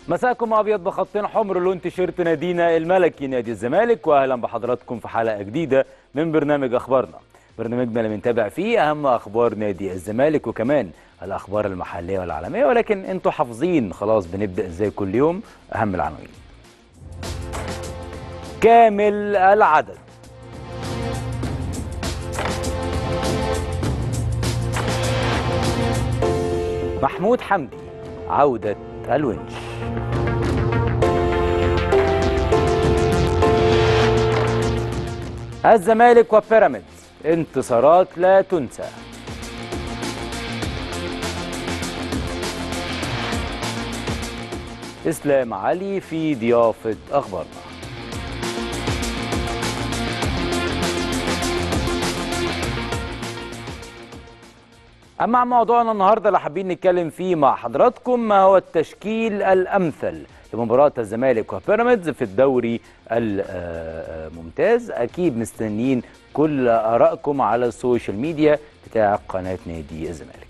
مساكم ابيض بخطين حمر لون تيشيرت نادينا الملكي نادي الزمالك واهلا بحضراتكم في حلقه جديده من برنامج اخبارنا برنامجنا اللي بنتابع فيه اهم اخبار نادي الزمالك وكمان الاخبار المحليه والعالميه ولكن انتوا حافظين خلاص بنبدا ازاي كل يوم اهم العناوين كامل العدد محمود حمدي عودة الونش الزمالك وبيراميدز انتصارات لا تنسى اسلام علي في ضيافة اخبارنا أما عن موضوعنا النهارده اللي حابين نتكلم فيه مع حضراتكم ما هو التشكيل الأمثل لمباراة الزمالك وبيراميدز في الدوري الممتاز أكيد مستنيين كل آرائكم على السوشيال ميديا بتاع قناة نادي الزمالك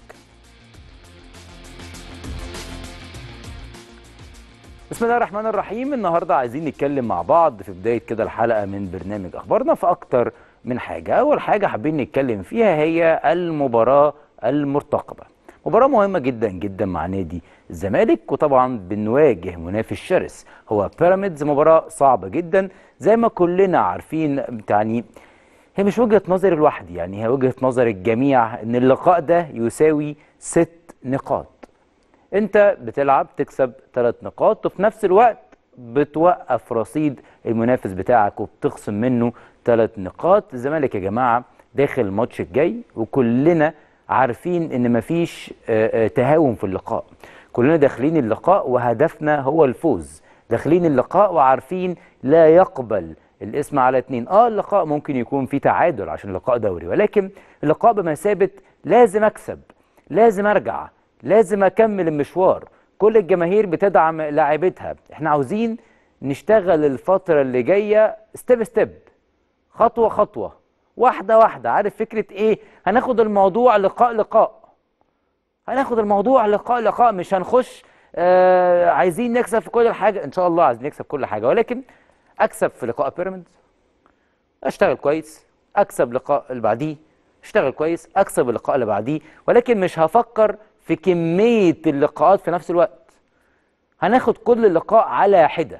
بسم الله الرحمن الرحيم النهارده عايزين نتكلم مع بعض في بداية كده الحلقة من برنامج أخبارنا في أكتر من حاجة أول حاجة حابين نتكلم فيها هي المباراة المرتقبة مباراة مهمة جدا جدا مع نادي الزمالك وطبعا بنواجه منافس شرس هو بيراميدز مباراة صعبة جدا زي ما كلنا عارفين يعني هي مش وجهة نظري لوحدي يعني هي وجهة نظر الجميع ان اللقاء ده يساوي ست نقاط انت بتلعب تكسب ثلاث نقاط وفي نفس الوقت بتوقف رصيد المنافس بتاعك وبتخصم منه ثلاث نقاط الزمالك يا جماعة داخل الماتش الجاي وكلنا عارفين ان مفيش تهاون في اللقاء كلنا داخلين اللقاء وهدفنا هو الفوز داخلين اللقاء وعارفين لا يقبل الاسم على اتنين اه اللقاء ممكن يكون فيه تعادل عشان لقاء دوري ولكن اللقاء بمثابة لازم اكسب لازم ارجع لازم اكمل المشوار كل الجماهير بتدعم لاعبتها احنا عاوزين نشتغل الفترة اللي جاية ستيب ستيب خطوة خطوة واحدة واحدة عارف فكرة ايه هناخد الموضوع لقاء لقاء هناخد الموضوع لقاء لقاء مش هنخش آه عايزين نكسب في كل حاجة ان شاء الله عايزين نكسب كل حاجة ولكن اكسب في لقاء بيراميدز اشتغل كويس اكسب لقاء اللي بعديه اشتغل كويس اكسب اللقاء اللي بعديه ولكن مش هفكر في كمية اللقاءات في نفس الوقت هناخد كل لقاء على حدة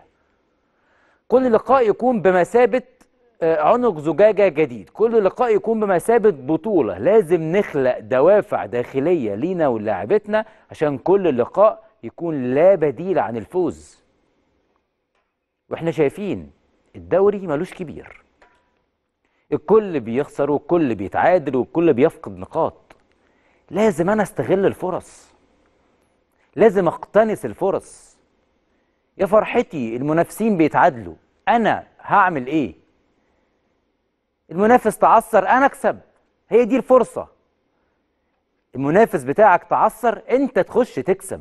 كل لقاء يكون بمثابة عنق زجاجة جديد كل لقاء يكون بمثابة بطولة لازم نخلق دوافع داخلية لينا ولاعبتنا عشان كل لقاء يكون لا بديل عن الفوز واحنا شايفين الدوري ملوش كبير الكل بيخسر والكل بيتعادل والكل بيفقد نقاط لازم انا استغل الفرص لازم اقتنص الفرص يا فرحتي المنافسين بيتعادلوا انا هعمل ايه المنافس تعثر انا اكسب هي دي الفرصه المنافس بتاعك تعثر انت تخش تكسب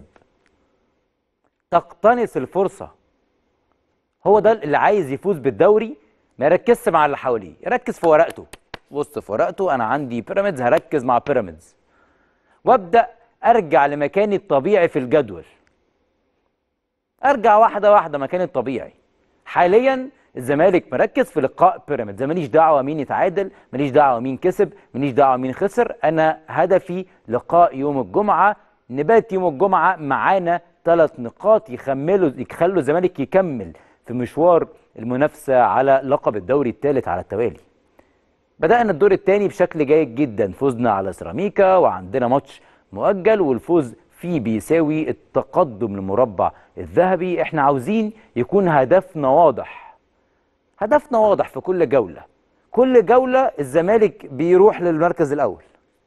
تقتنص الفرصه هو ده اللي عايز يفوز بالدوري ما يركزش مع اللي حواليه يركز في ورقته بص في ورقته انا عندي بيراميدز هركز مع بيراميدز وابدا ارجع لمكاني الطبيعي في الجدول ارجع واحده واحده مكاني الطبيعي حاليا الزمالك مركز في لقاء بيراميدز ماليش دعوه مين يتعادل ماليش دعوه مين كسب ماليش دعوه مين خسر انا هدفي لقاء يوم الجمعه نبات يوم الجمعه معانا ثلاث نقاط يخملوا يخلوا الزمالك يكمل في مشوار المنافسه على لقب الدوري الثالث على التوالي بدأنا الدور الثاني بشكل جيد جدا فزنا على سيراميكا وعندنا ماتش مؤجل والفوز فيه بيساوي التقدم للمربع الذهبي احنا عاوزين يكون هدفنا واضح هدفنا واضح في كل جولة كل جولة الزمالك بيروح للمركز الأول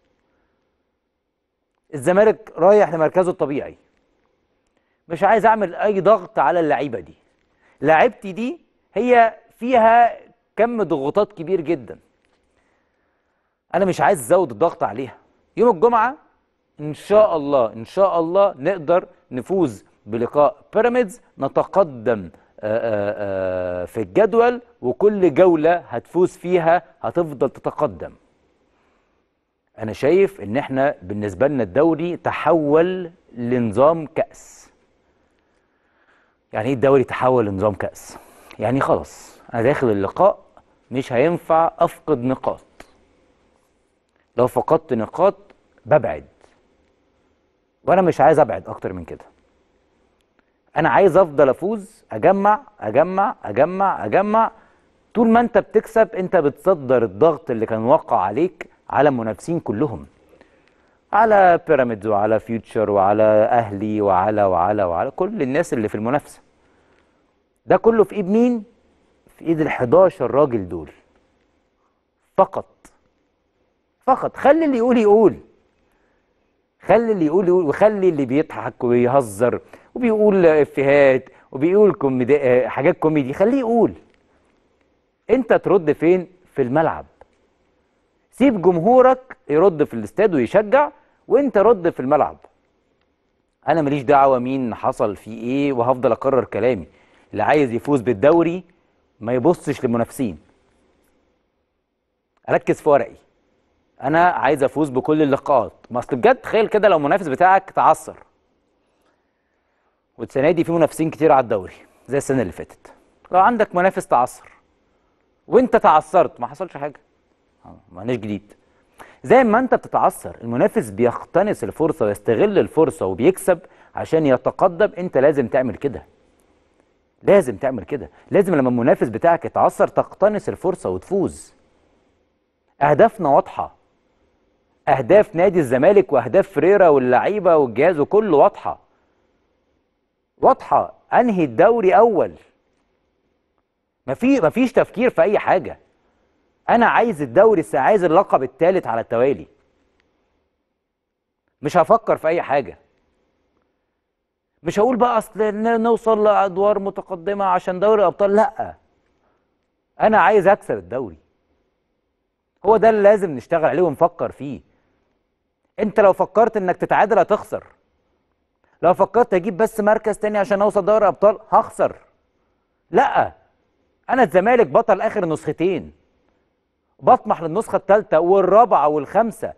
الزمالك رايح لمركزه الطبيعي مش عايز أعمل أي ضغط على اللعيبة دي لعيبتي دي هي فيها كم ضغوطات كبير جدا انا مش عايز ازود الضغط عليها يوم الجمعه ان شاء الله ان شاء الله نقدر نفوز بلقاء بيراميدز نتقدم آآ آآ في الجدول وكل جوله هتفوز فيها هتفضل تتقدم انا شايف ان احنا بالنسبه لنا الدوري تحول لنظام كاس يعني ايه الدوري تحول لنظام كأس يعني خلاص انا داخل اللقاء مش هينفع افقد نقاط لو فقدت نقاط ببعد وانا مش عايز ابعد اكتر من كده انا عايز افضل افوز اجمع اجمع اجمع اجمع طول ما انت بتكسب انت بتصدر الضغط اللي كان وقع عليك على المنافسين كلهم على بيراميدز وعلى فيوتشر وعلى اهلي وعلى وعلى وعلى كل الناس اللي في المنافسه ده كله في ايد مين في ايد ال 11 راجل دول فقط فقط خلي اللي يقول يقول خلي اللي يقول يقول وخلي اللي بيضحك ويهزر وبيقول افيهات وبيقول كوميدي حاجات كوميدي خليه يقول انت ترد فين في الملعب سيب جمهورك يرد في الاستاد ويشجع وانت رد في الملعب انا ماليش دعوه مين حصل فيه ايه وهفضل اكرر كلامي اللي عايز يفوز بالدوري ما يبصش للمنافسين اركز في ورقي انا عايز افوز بكل اللقاءات ما اصل بجد تخيل كده لو المنافس بتاعك تعثر والسنه دي في منافسين كتير على الدوري زي السنه اللي فاتت لو عندك منافس تعثر وانت تعثرت ما حصلش حاجه معناش جديد زي ما انت بتتعثر المنافس بيقتنص الفرصه ويستغل الفرصه وبيكسب عشان يتقدم انت لازم تعمل كده لازم تعمل كده لازم لما المنافس بتاعك يتعثر تقتنص الفرصه وتفوز اهدافنا واضحه اهداف نادي الزمالك واهداف فريرا واللعيبه والجهاز وكله واضحه واضحه انهي الدوري اول مفي مفيش تفكير في اي حاجه انا عايز الدوري عايز اللقب الثالث على التوالي مش هفكر في اي حاجه مش هقول بقى اصل نوصل لادوار متقدمه عشان دوري الابطال لا انا عايز اكسب الدوري هو ده اللي لازم نشتغل عليه ونفكر فيه انت لو فكرت انك تتعادل هتخسر لو فكرت اجيب بس مركز تاني عشان اوصل دوري ابطال هخسر لا انا الزمالك بطل اخر نسختين بطمح للنسخه الثالثه والرابعه والخامسه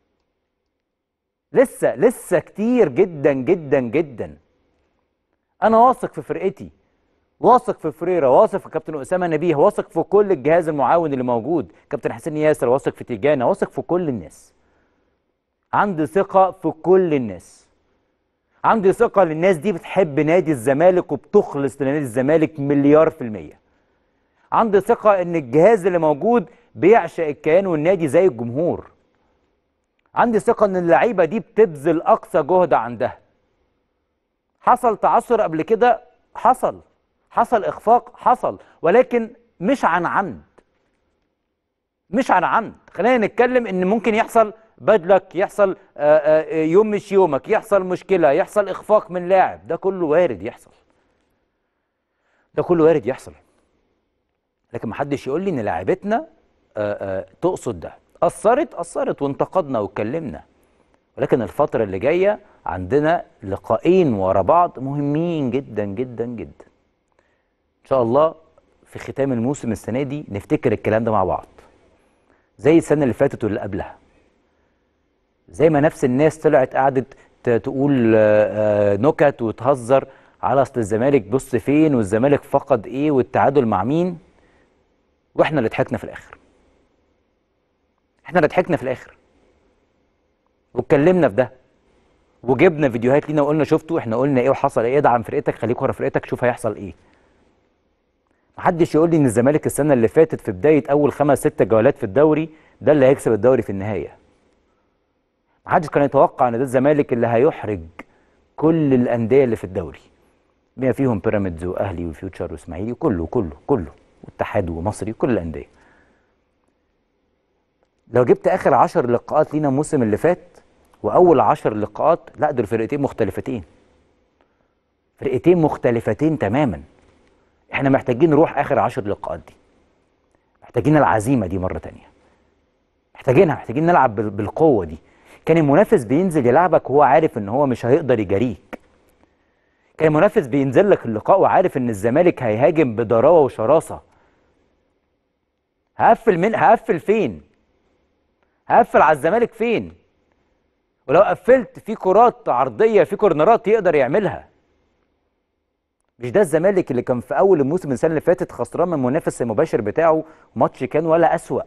لسه لسه كتير جدا جدا جدا انا واثق في فرقتي واثق في فريرا واثق في كابتن اسامه نبيه واثق في كل الجهاز المعاون اللي موجود كابتن حسين ياسر واثق في تيجانا واثق في كل الناس عندي ثقه في كل الناس عندي ثقه ان الناس دي بتحب نادي الزمالك وبتخلص لنادي الزمالك مليار في الميه عندي ثقه ان الجهاز اللي موجود بيعشق الكيان والنادي زي الجمهور عندي ثقه ان اللعيبه دي بتبذل اقصى جهد عندها حصل تعثر قبل كده حصل حصل اخفاق حصل ولكن مش عن عمد مش عن عمد خلينا نتكلم ان ممكن يحصل بدلك يحصل يوم مش يومك يحصل مشكله يحصل اخفاق من لاعب ده كله وارد يحصل ده كله وارد يحصل لكن محدش يقول لي ان لاعبتنا تقصد ده اثرت اثرت وانتقدنا واتكلمنا ولكن الفتره اللي جايه عندنا لقاءين ورا بعض مهمين جدا جدا جدا ان شاء الله في ختام الموسم السنه دي نفتكر الكلام ده مع بعض زي السنه اللي فاتت واللي قبلها زي ما نفس الناس طلعت قعدت تقول نكت وتهزر على اصل الزمالك بص فين والزمالك فقد ايه والتعادل مع مين واحنا اللي ضحكنا في الاخر احنا اللي ضحكنا في الاخر واتكلمنا في ده وجبنا فيديوهات لينا وقلنا شفتوا احنا قلنا ايه وحصل ايه ادعم فرقتك خليك ورا فرقتك شوف هيحصل ايه محدش يقول لي ان الزمالك السنه اللي فاتت في بدايه اول خمس ست جولات في الدوري ده اللي هيكسب الدوري في النهايه محدش كان يتوقع ان ده الزمالك اللي هيحرج كل الانديه اللي في الدوري بما فيهم بيراميدز واهلي وفيوتشر واسماعيلي كله كله كله واتحاد ومصري كل الانديه لو جبت اخر عشر لقاءات لينا الموسم اللي فات واول عشر لقاءات لا دول فرقتين مختلفتين فرقتين مختلفتين تماما احنا محتاجين نروح اخر عشر لقاءات دي محتاجين العزيمه دي مره تانية محتاجينها محتاجين نلعب بالقوه دي كان المنافس بينزل يلعبك وهو عارف ان هو مش هيقدر يجاريك كان المنافس بينزل لك اللقاء وعارف ان الزمالك هيهاجم بضراوه وشراسه هقفل من هقفل فين هقفل على الزمالك فين ولو قفلت في كرات عرضيه في كورنرات يقدر يعملها مش ده الزمالك اللي كان في اول الموسم السنه اللي فاتت خسران من المنافس المباشر بتاعه ماتش كان ولا اسوأ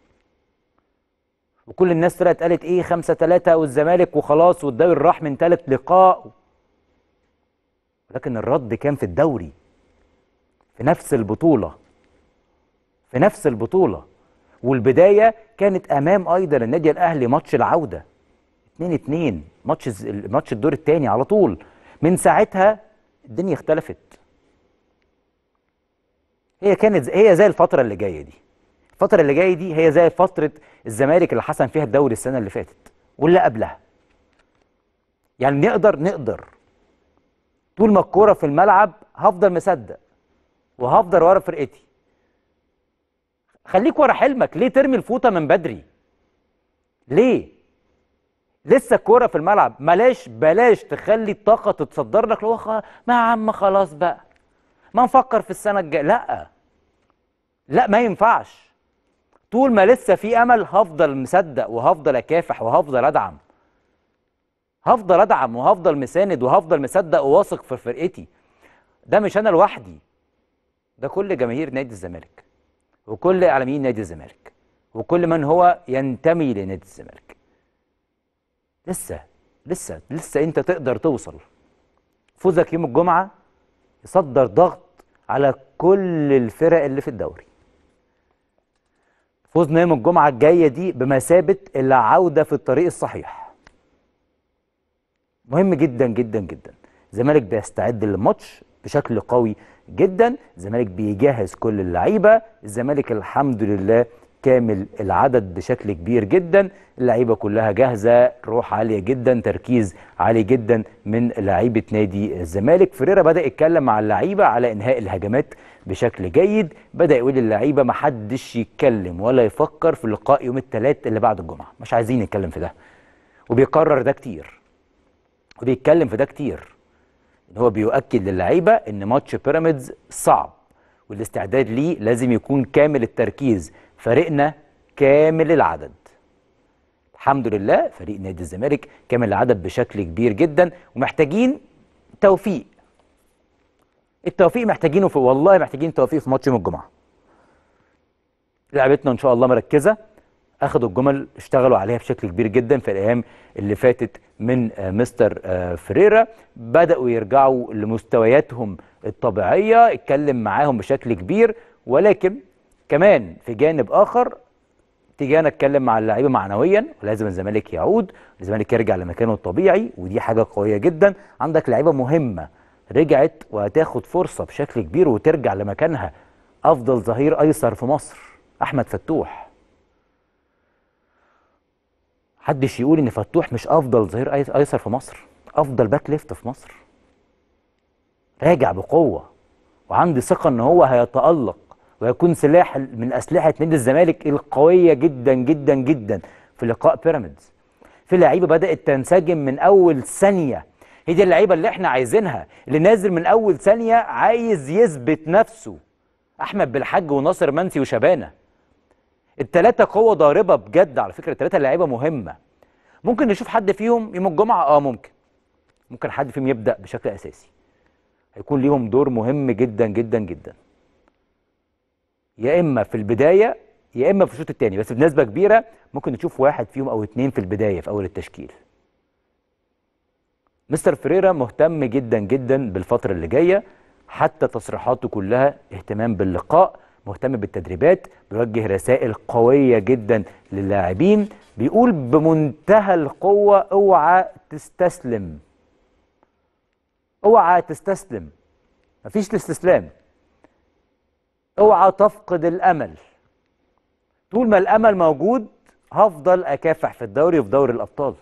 وكل الناس طلعت قالت ايه 5 3 والزمالك وخلاص والدوري راح من ثالث لقاء لكن الرد كان في الدوري في نفس البطوله في نفس البطوله والبدايه كانت امام ايضا النادي الاهلي ماتش العوده 2 2 ماتش الز- ماتش الدور الثاني على طول من ساعتها الدنيا اختلفت هي كانت زي- هي زي الفتره اللي جايه دي الفتره اللي جايه دي هي زي فتره الزمالك اللي حسم فيها الدوري السنه اللي فاتت واللي قبلها يعني نقدر نقدر طول ما الكوره في الملعب هفضل مصدق وهفضل ورا فرقتي خليك ورا حلمك ليه ترمي الفوطه من بدري ليه لسه الكوره في الملعب بلاش بلاش تخلي الطاقه تتصدر لك لو خ... ما يا عم خلاص بقى ما نفكر في السنه الجايه لا لا ما ينفعش طول ما لسه في امل هفضل مصدق وهفضل اكافح وهفضل ادعم هفضل ادعم وهفضل مساند وهفضل مصدق وواثق في فرقتي ده مش انا لوحدي ده كل جماهير نادي الزمالك وكل اعلاميين نادي الزمالك وكل من هو ينتمي لنادي الزمالك لسه لسه لسه انت تقدر توصل فوزك يوم الجمعه يصدر ضغط على كل الفرق اللي في الدوري فوزنا يوم الجمعه الجايه دي بمثابه العوده في الطريق الصحيح مهم جدا جدا جدا الزمالك بيستعد للماتش بشكل قوي جدا الزمالك بيجهز كل اللعيبه الزمالك الحمد لله كامل العدد بشكل كبير جدا اللعيبه كلها جاهزه روح عاليه جدا تركيز عالي جدا من لعيبه نادي الزمالك فريرا بدا يتكلم مع اللعيبه على انهاء الهجمات بشكل جيد بدا يقول للعيبه ما حدش يتكلم ولا يفكر في لقاء يوم الثلاث اللي بعد الجمعه مش عايزين نتكلم في ده وبيكرر ده كتير وبيتكلم في ده كتير ان هو بيؤكد للعيبه ان ماتش بيراميدز صعب والاستعداد ليه لازم يكون كامل التركيز فريقنا كامل العدد الحمد لله فريق نادي الزمالك كامل العدد بشكل كبير جدا ومحتاجين توفيق التوفيق محتاجينه في والله محتاجين توفيق في ماتش يوم الجمعه لعبتنا ان شاء الله مركزه اخدوا الجمل اشتغلوا عليها بشكل كبير جدا في الايام اللي فاتت من آه، مستر آه، فريرا بداوا يرجعوا لمستوياتهم الطبيعيه اتكلم معاهم بشكل كبير ولكن كمان في جانب اخر تيجي اتكلم مع اللعيبه معنويا ولازم الزمالك يعود الزمالك يرجع لمكانه الطبيعي ودي حاجه قويه جدا عندك لعيبه مهمه رجعت وهتاخد فرصه بشكل كبير وترجع لمكانها افضل ظهير ايسر في مصر احمد فتوح محدش يقول ان فتوح مش افضل ظهير أيس- ايسر في مصر افضل باك ليفت في مصر راجع بقوه وعندي ثقه ان هو هيتالق ويكون سلاح من اسلحه نادي الزمالك القويه جدا جدا جدا في لقاء بيراميدز في لعيبه بدات تنسجم من اول ثانيه هي دي اللعيبه اللي احنا عايزينها اللي نازل من اول ثانيه عايز يثبت نفسه احمد بالحاج وناصر منسي وشبانه التلاتة قوة ضاربة بجد على فكرة التلاتة لعيبة مهمة ممكن نشوف حد فيهم يوم الجمعة اه ممكن ممكن حد فيهم يبدأ بشكل أساسي هيكون ليهم دور مهم جدا جدا جدا يا إما في البداية يا إما في الشوط التاني بس بنسبة كبيرة ممكن نشوف واحد فيهم أو اتنين في البداية في أول التشكيل مستر فريرا مهتم جدا جدا بالفترة اللي جاية حتى تصريحاته كلها اهتمام باللقاء مهتم بالتدريبات بيوجه رسائل قوية جدا للاعبين بيقول بمنتهى القوة اوعى تستسلم اوعى تستسلم مفيش الاستسلام اوعى تفقد الامل طول ما الامل موجود هفضل اكافح في الدوري وفي دوري الابطال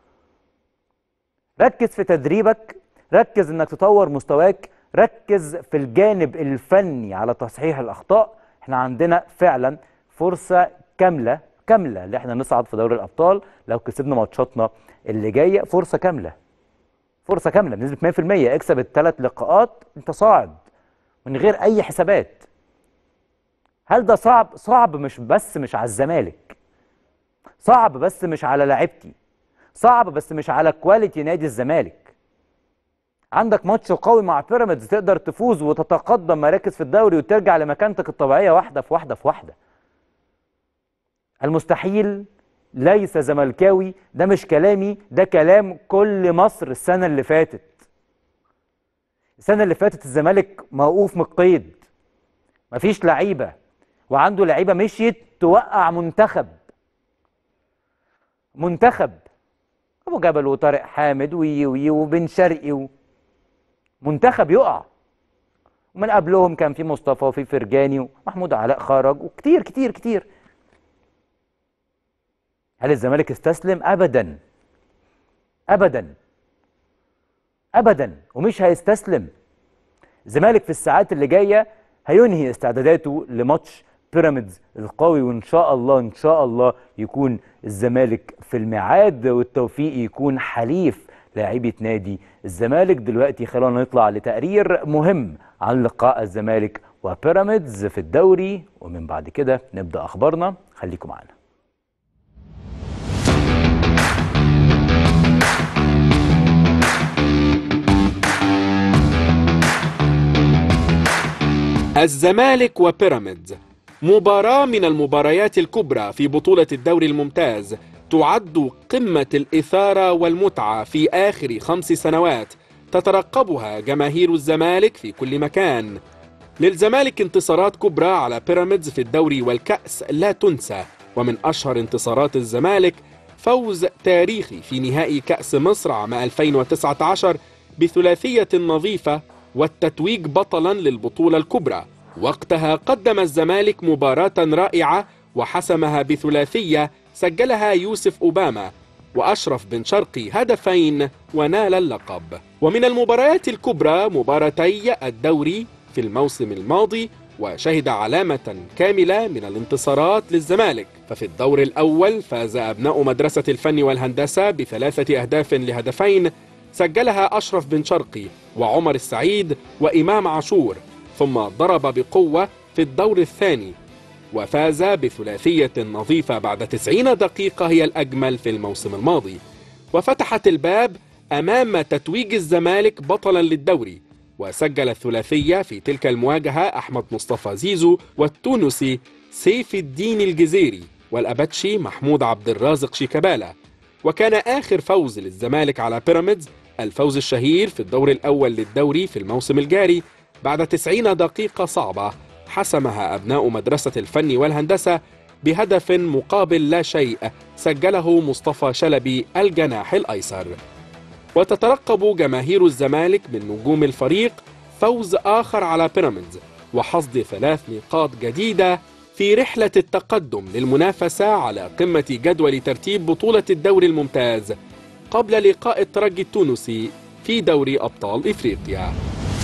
ركز في تدريبك ركز انك تطور مستواك ركز في الجانب الفني على تصحيح الاخطاء احنا عندنا فعلا فرصه كامله كامله ان احنا نصعد في دوري الابطال لو كسبنا ماتشاتنا اللي جايه فرصه كامله فرصه كامله بنسبه 100% اكسب الثلاث لقاءات انت صاعد من غير اي حسابات هل ده صعب صعب مش بس مش على الزمالك صعب بس مش على لعيبتي صعب بس مش على كواليتي نادي الزمالك عندك ماتش قوي مع بيراميدز تقدر تفوز وتتقدم مراكز في الدوري وترجع لمكانتك الطبيعيه واحده في واحده في واحده المستحيل ليس زملكاوي ده مش كلامي ده كلام كل مصر السنه اللي فاتت السنه اللي فاتت الزمالك موقوف من القيد مفيش لعيبه وعنده لعيبه مشيت توقع منتخب منتخب ابو جبل وطارق حامد وي وي وبن شرقي و... منتخب يقع ومن قبلهم كان في مصطفى وفي فرجاني ومحمود علاء خرج وكتير كتير كتير هل الزمالك استسلم ابدا ابدا ابدا ومش هيستسلم الزمالك في الساعات اللي جايه هينهي استعداداته لماتش بيراميدز القوي وان شاء الله ان شاء الله يكون الزمالك في الميعاد والتوفيق يكون حليف لاعيبه نادي الزمالك دلوقتي خلونا نطلع لتقرير مهم عن لقاء الزمالك وبيراميدز في الدوري ومن بعد كده نبدا اخبارنا خليكم معانا الزمالك وبيراميدز مباراة من المباريات الكبرى في بطولة الدوري الممتاز تعد قمة الإثارة والمتعة في آخر خمس سنوات تترقبها جماهير الزمالك في كل مكان للزمالك انتصارات كبرى على بيراميدز في الدوري والكأس لا تنسى ومن أشهر انتصارات الزمالك فوز تاريخي في نهائي كأس مصر عام 2019 بثلاثية نظيفة والتتويج بطلا للبطولة الكبرى وقتها قدم الزمالك مباراة رائعة وحسمها بثلاثية سجلها يوسف أوباما وأشرف بن شرقي هدفين ونال اللقب ومن المباريات الكبرى مباراتي الدوري في الموسم الماضي وشهد علامة كاملة من الانتصارات للزمالك ففي الدور الأول فاز أبناء مدرسة الفن والهندسة بثلاثة أهداف لهدفين سجلها أشرف بن شرقي وعمر السعيد وإمام عاشور ثم ضرب بقوة في الدور الثاني وفاز بثلاثية نظيفة بعد 90 دقيقة هي الأجمل في الموسم الماضي وفتحت الباب أمام تتويج الزمالك بطلا للدوري وسجل الثلاثية في تلك المواجهة أحمد مصطفى زيزو والتونسي سيف الدين الجزيري والأبتشي محمود عبد الرازق شيكابالا وكان آخر فوز للزمالك على بيراميدز الفوز الشهير في الدور الأول للدوري في الموسم الجاري بعد 90 دقيقة صعبة حسمها أبناء مدرسة الفن والهندسة بهدف مقابل لا شيء سجله مصطفى شلبي الجناح الأيسر وتترقب جماهير الزمالك من نجوم الفريق فوز آخر على بيراميدز وحصد ثلاث نقاط جديدة في رحلة التقدم للمنافسة على قمة جدول ترتيب بطولة الدوري الممتاز قبل لقاء الترجي التونسي في دوري أبطال إفريقيا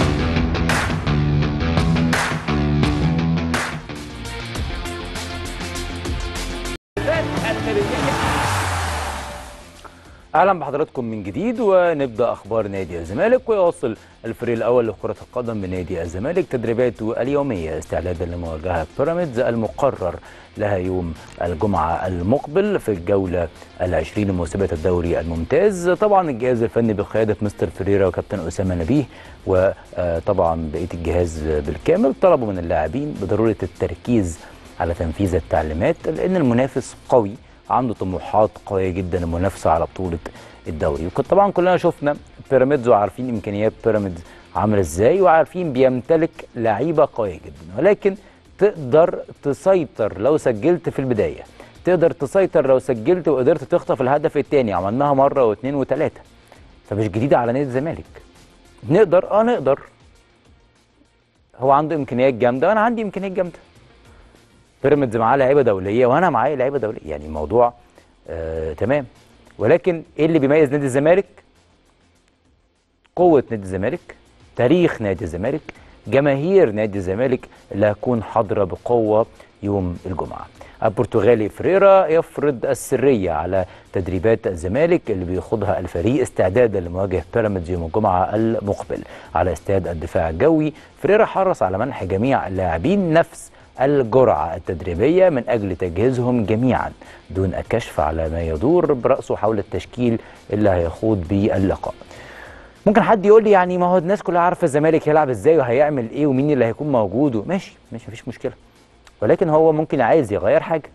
اهلا بحضراتكم من جديد ونبدا اخبار نادي الزمالك ويواصل الفريق الاول لكره القدم بنادي الزمالك تدريباته اليوميه استعدادا لمواجهه بيراميدز المقرر لها يوم الجمعه المقبل في الجوله العشرين لمسابقه الدوري الممتاز طبعا الجهاز الفني بقياده مستر فريرا وكابتن اسامه نبيه وطبعا بقيه الجهاز بالكامل طلبوا من اللاعبين بضروره التركيز على تنفيذ التعليمات لان المنافس قوي عنده طموحات قويه جدا المنافسه على بطوله الدوري وكنت طبعا كلنا شفنا بيراميدز وعارفين امكانيات بيراميدز عامله ازاي وعارفين بيمتلك لعيبه قويه جدا ولكن تقدر تسيطر لو سجلت في البدايه تقدر تسيطر لو سجلت وقدرت تخطف الهدف الثاني عملناها مره واثنين وثلاثه فمش جديده على نادي الزمالك نقدر اه نقدر هو عنده امكانيات جامده وانا عندي امكانيات جامده بيراميدز معاه لعيبه دوليه وانا معايا لعيبه دوليه يعني الموضوع آه تمام ولكن ايه اللي بيميز نادي الزمالك قوه نادي الزمالك تاريخ نادي الزمالك جماهير نادي الزمالك اللي هتكون حاضره بقوه يوم الجمعه البرتغالي فريرا يفرض السريه على تدريبات الزمالك اللي بيخوضها الفريق استعدادا لمواجهه بيراميدز يوم الجمعه المقبل على استاد الدفاع الجوي فريرا حرص على منح جميع اللاعبين نفس الجرعة التدريبية من أجل تجهيزهم جميعا دون الكشف على ما يدور برأسه حول التشكيل اللي هيخوض به اللقاء ممكن حد يقول لي يعني ما هو الناس كلها عارفه الزمالك هيلعب ازاي وهيعمل ايه ومين اللي هيكون موجود ماشي ماشي مفيش مشكله ولكن هو ممكن عايز يغير حاجه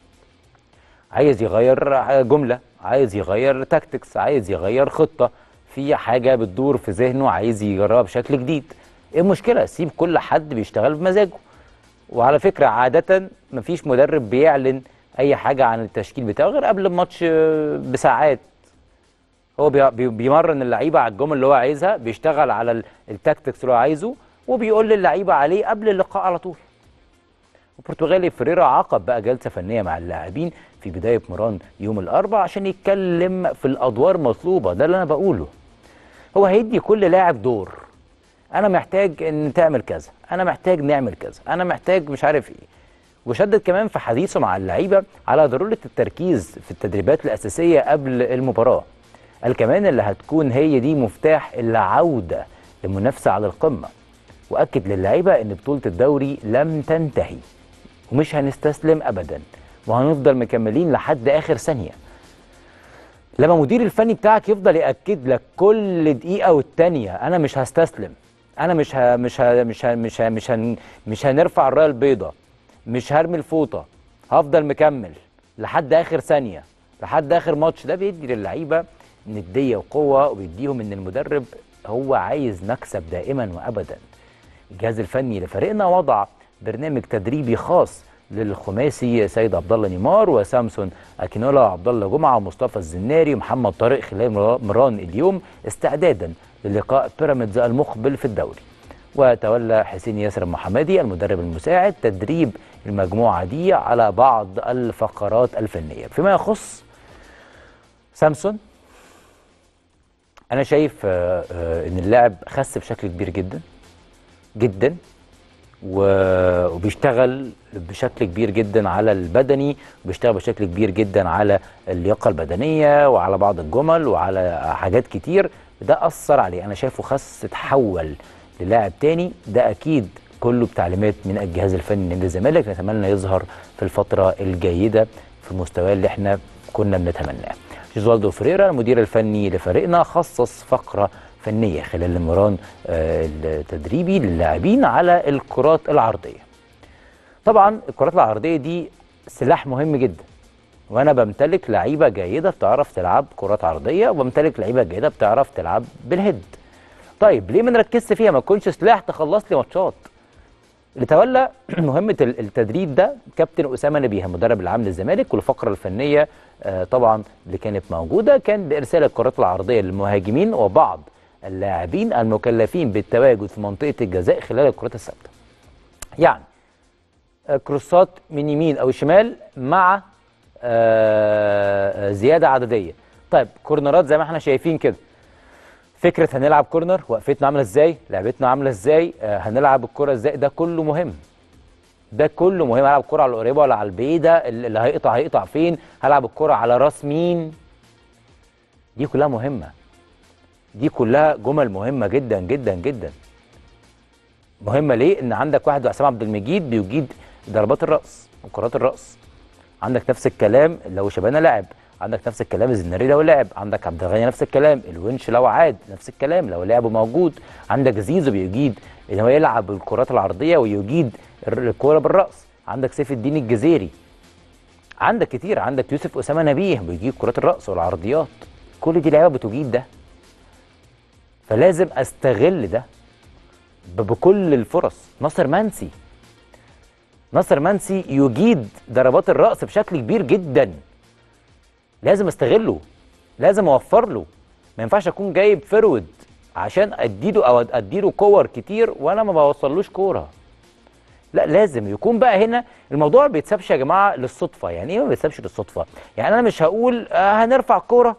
عايز يغير جمله عايز يغير تاكتكس عايز يغير خطه في حاجه بتدور في ذهنه عايز يجربها بشكل جديد ايه المشكله سيب كل حد بيشتغل بمزاجه وعلى فكره عاده مفيش مدرب بيعلن اي حاجه عن التشكيل بتاعه غير قبل الماتش بساعات هو بي- بي- بيمرن اللعيبه على الجمل اللي هو عايزها بيشتغل على ال- التاكتكس اللي هو عايزه وبيقول للعيبه عليه قبل اللقاء على طول البرتغالي فريرا عقد بقى جلسه فنيه مع اللاعبين في بدايه مران يوم الاربعاء عشان يتكلم في الادوار مطلوبه ده اللي انا بقوله هو هيدي كل لاعب دور انا محتاج ان تعمل كذا انا محتاج نعمل كذا انا محتاج مش عارف ايه وشدد كمان في حديثه مع اللعيبه على ضروره التركيز في التدريبات الاساسيه قبل المباراه قال كمان اللي هتكون هي دي مفتاح العوده للمنافسه على القمه واكد للعيبه ان بطوله الدوري لم تنتهي ومش هنستسلم ابدا وهنفضل مكملين لحد اخر ثانيه لما المدير الفني بتاعك يفضل ياكد لك كل دقيقه والتانيه انا مش هستسلم انا مش ه... مش ه... مش ه... مش ه... مش هن... مش هنرفع الرايه البيضاء مش هرمي الفوطه هفضل مكمل لحد اخر ثانيه لحد اخر ماتش ده بيدي للعيبه نديه وقوه وبيديهم ان المدرب هو عايز مكسب دائما وابدا الجهاز الفني لفريقنا وضع برنامج تدريبي خاص للخماسي سيد عبد الله نيمار وسامسون اكينولا وعبد الله جمعه ومصطفى الزناري ومحمد طارق خلال مران اليوم استعدادا للقاء بيراميدز المقبل في الدوري وتولى حسين ياسر المحمدي المدرب المساعد تدريب المجموعه دي على بعض الفقرات الفنيه فيما يخص سامسون انا شايف آه، آه، ان اللاعب خس بشكل كبير جدا جدا و- وبيشتغل بشكل كبير جدا على البدني وبيشتغل بشكل كبير جدا على اللياقه البدنيه وعلى بعض الجمل وعلى حاجات كتير ده اثر عليه انا شايفه خس اتحول للاعب تاني ده اكيد كله بتعليمات من الجهاز الفني لنادي الزمالك نتمنى يظهر في الفتره الجيده في المستوى اللي احنا كنا بنتمناه جوزوالدو فريرا المدير الفني لفريقنا خصص فقره فنيه خلال المران آه، التدريبي للاعبين على الكرات العرضيه طبعا الكرات العرضيه دي سلاح مهم جدا وانا بمتلك لعيبه جيده بتعرف تلعب كرات عرضيه وبمتلك لعيبه جيده بتعرف تلعب بالهيد طيب ليه ما نركزش فيها ما تكونش سلاح تخلص لي ماتشات اللي تولى مهمه ال- التدريب ده كابتن اسامه نبيه المدرب العام للزمالك والفقره الفنيه آه، طبعا اللي كانت موجوده كان بارسال الكرات العرضيه للمهاجمين وبعض اللاعبين المكلفين بالتواجد في منطقه الجزاء خلال الكرات الثابته. يعني آه، كروسات من يمين او شمال مع آه، آه، زياده عدديه. طيب كورنرات زي ما احنا شايفين كده. فكره هنلعب كورنر وقفتنا عامله ازاي لعبتنا عامله ازاي آه هنلعب الكره ازاي ده كله مهم ده كله مهم هلعب الكره على القريبه ولا على البعيده اللي هيقطع هيقطع فين هلعب الكره على راس مين دي كلها مهمه دي كلها جمل مهمه جدا جدا جدا مهمه ليه ان عندك واحد زي حسام عبد المجيد بيجيد ضربات الراس وكرات الراس عندك نفس الكلام لو شبانه لعب عندك نفس الكلام الزناري لو لعب عندك عبد الغني نفس الكلام الونش لو عاد نفس الكلام لو لعبه موجود عندك زيزو بيجيد ان هو يلعب الكرات العرضيه ويجيد الر- الكوره بالراس عندك سيف الدين الجزيري عندك كتير عندك يوسف اسامه نبيه بيجيد كرات الراس والعرضيات كل دي لعيبه بتجيد ده فلازم استغل ده ب- بكل الفرص ناصر منسي ناصر منسي يجيد ضربات الرأس بشكل كبير جدا لازم استغله لازم اوفر له ما ينفعش اكون جايب فرود عشان اديله او اديله كور كتير وانا ما بوصلوش كوره لا لازم يكون بقى هنا الموضوع ما بيتسابش يا جماعه للصدفه يعني ايه ما بيتسابش للصدفه يعني انا مش هقول آه هنرفع كوره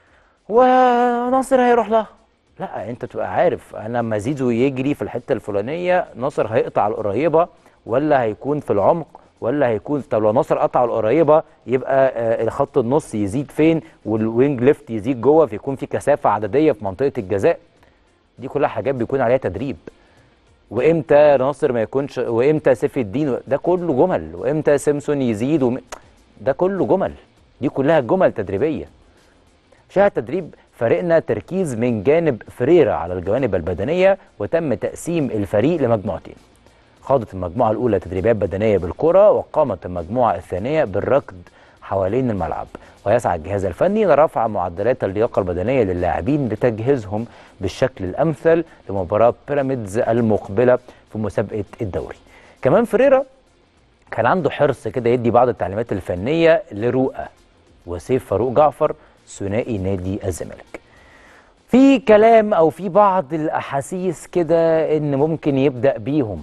وناصر هيروح لها لا انت تبقى عارف انا لما زيزو يجري في الحته الفلانيه ناصر هيقطع القريبه ولا هيكون في العمق ولا هيكون طب لو ناصر قطع القريبه يبقى آه، خط النص يزيد فين والوينج ليفت يزيد جوه فيكون في كثافه عدديه في منطقه الجزاء دي كلها حاجات بيكون عليها تدريب وامتى ناصر ما يكونش وامتى سيف الدين ده كله جمل وامتى سيمسون يزيد وم... ده كله جمل دي كلها جمل تدريبيه شاهد تدريب فريقنا تركيز من جانب فريرة على الجوانب البدنية وتم تقسيم الفريق لمجموعتين خاضت المجموعة الأولى تدريبات بدنية بالكرة وقامت المجموعة الثانية بالركض حوالين الملعب ويسعى الجهاز الفني لرفع معدلات اللياقة البدنية للاعبين لتجهيزهم بالشكل الأمثل لمباراة بيراميدز المقبلة في مسابقة الدوري كمان فريرة كان عنده حرص كده يدي بعض التعليمات الفنية لرؤى وسيف فاروق جعفر ثنائي نادي الزمالك في كلام او في بعض الاحاسيس كده ان ممكن يبدا بيهم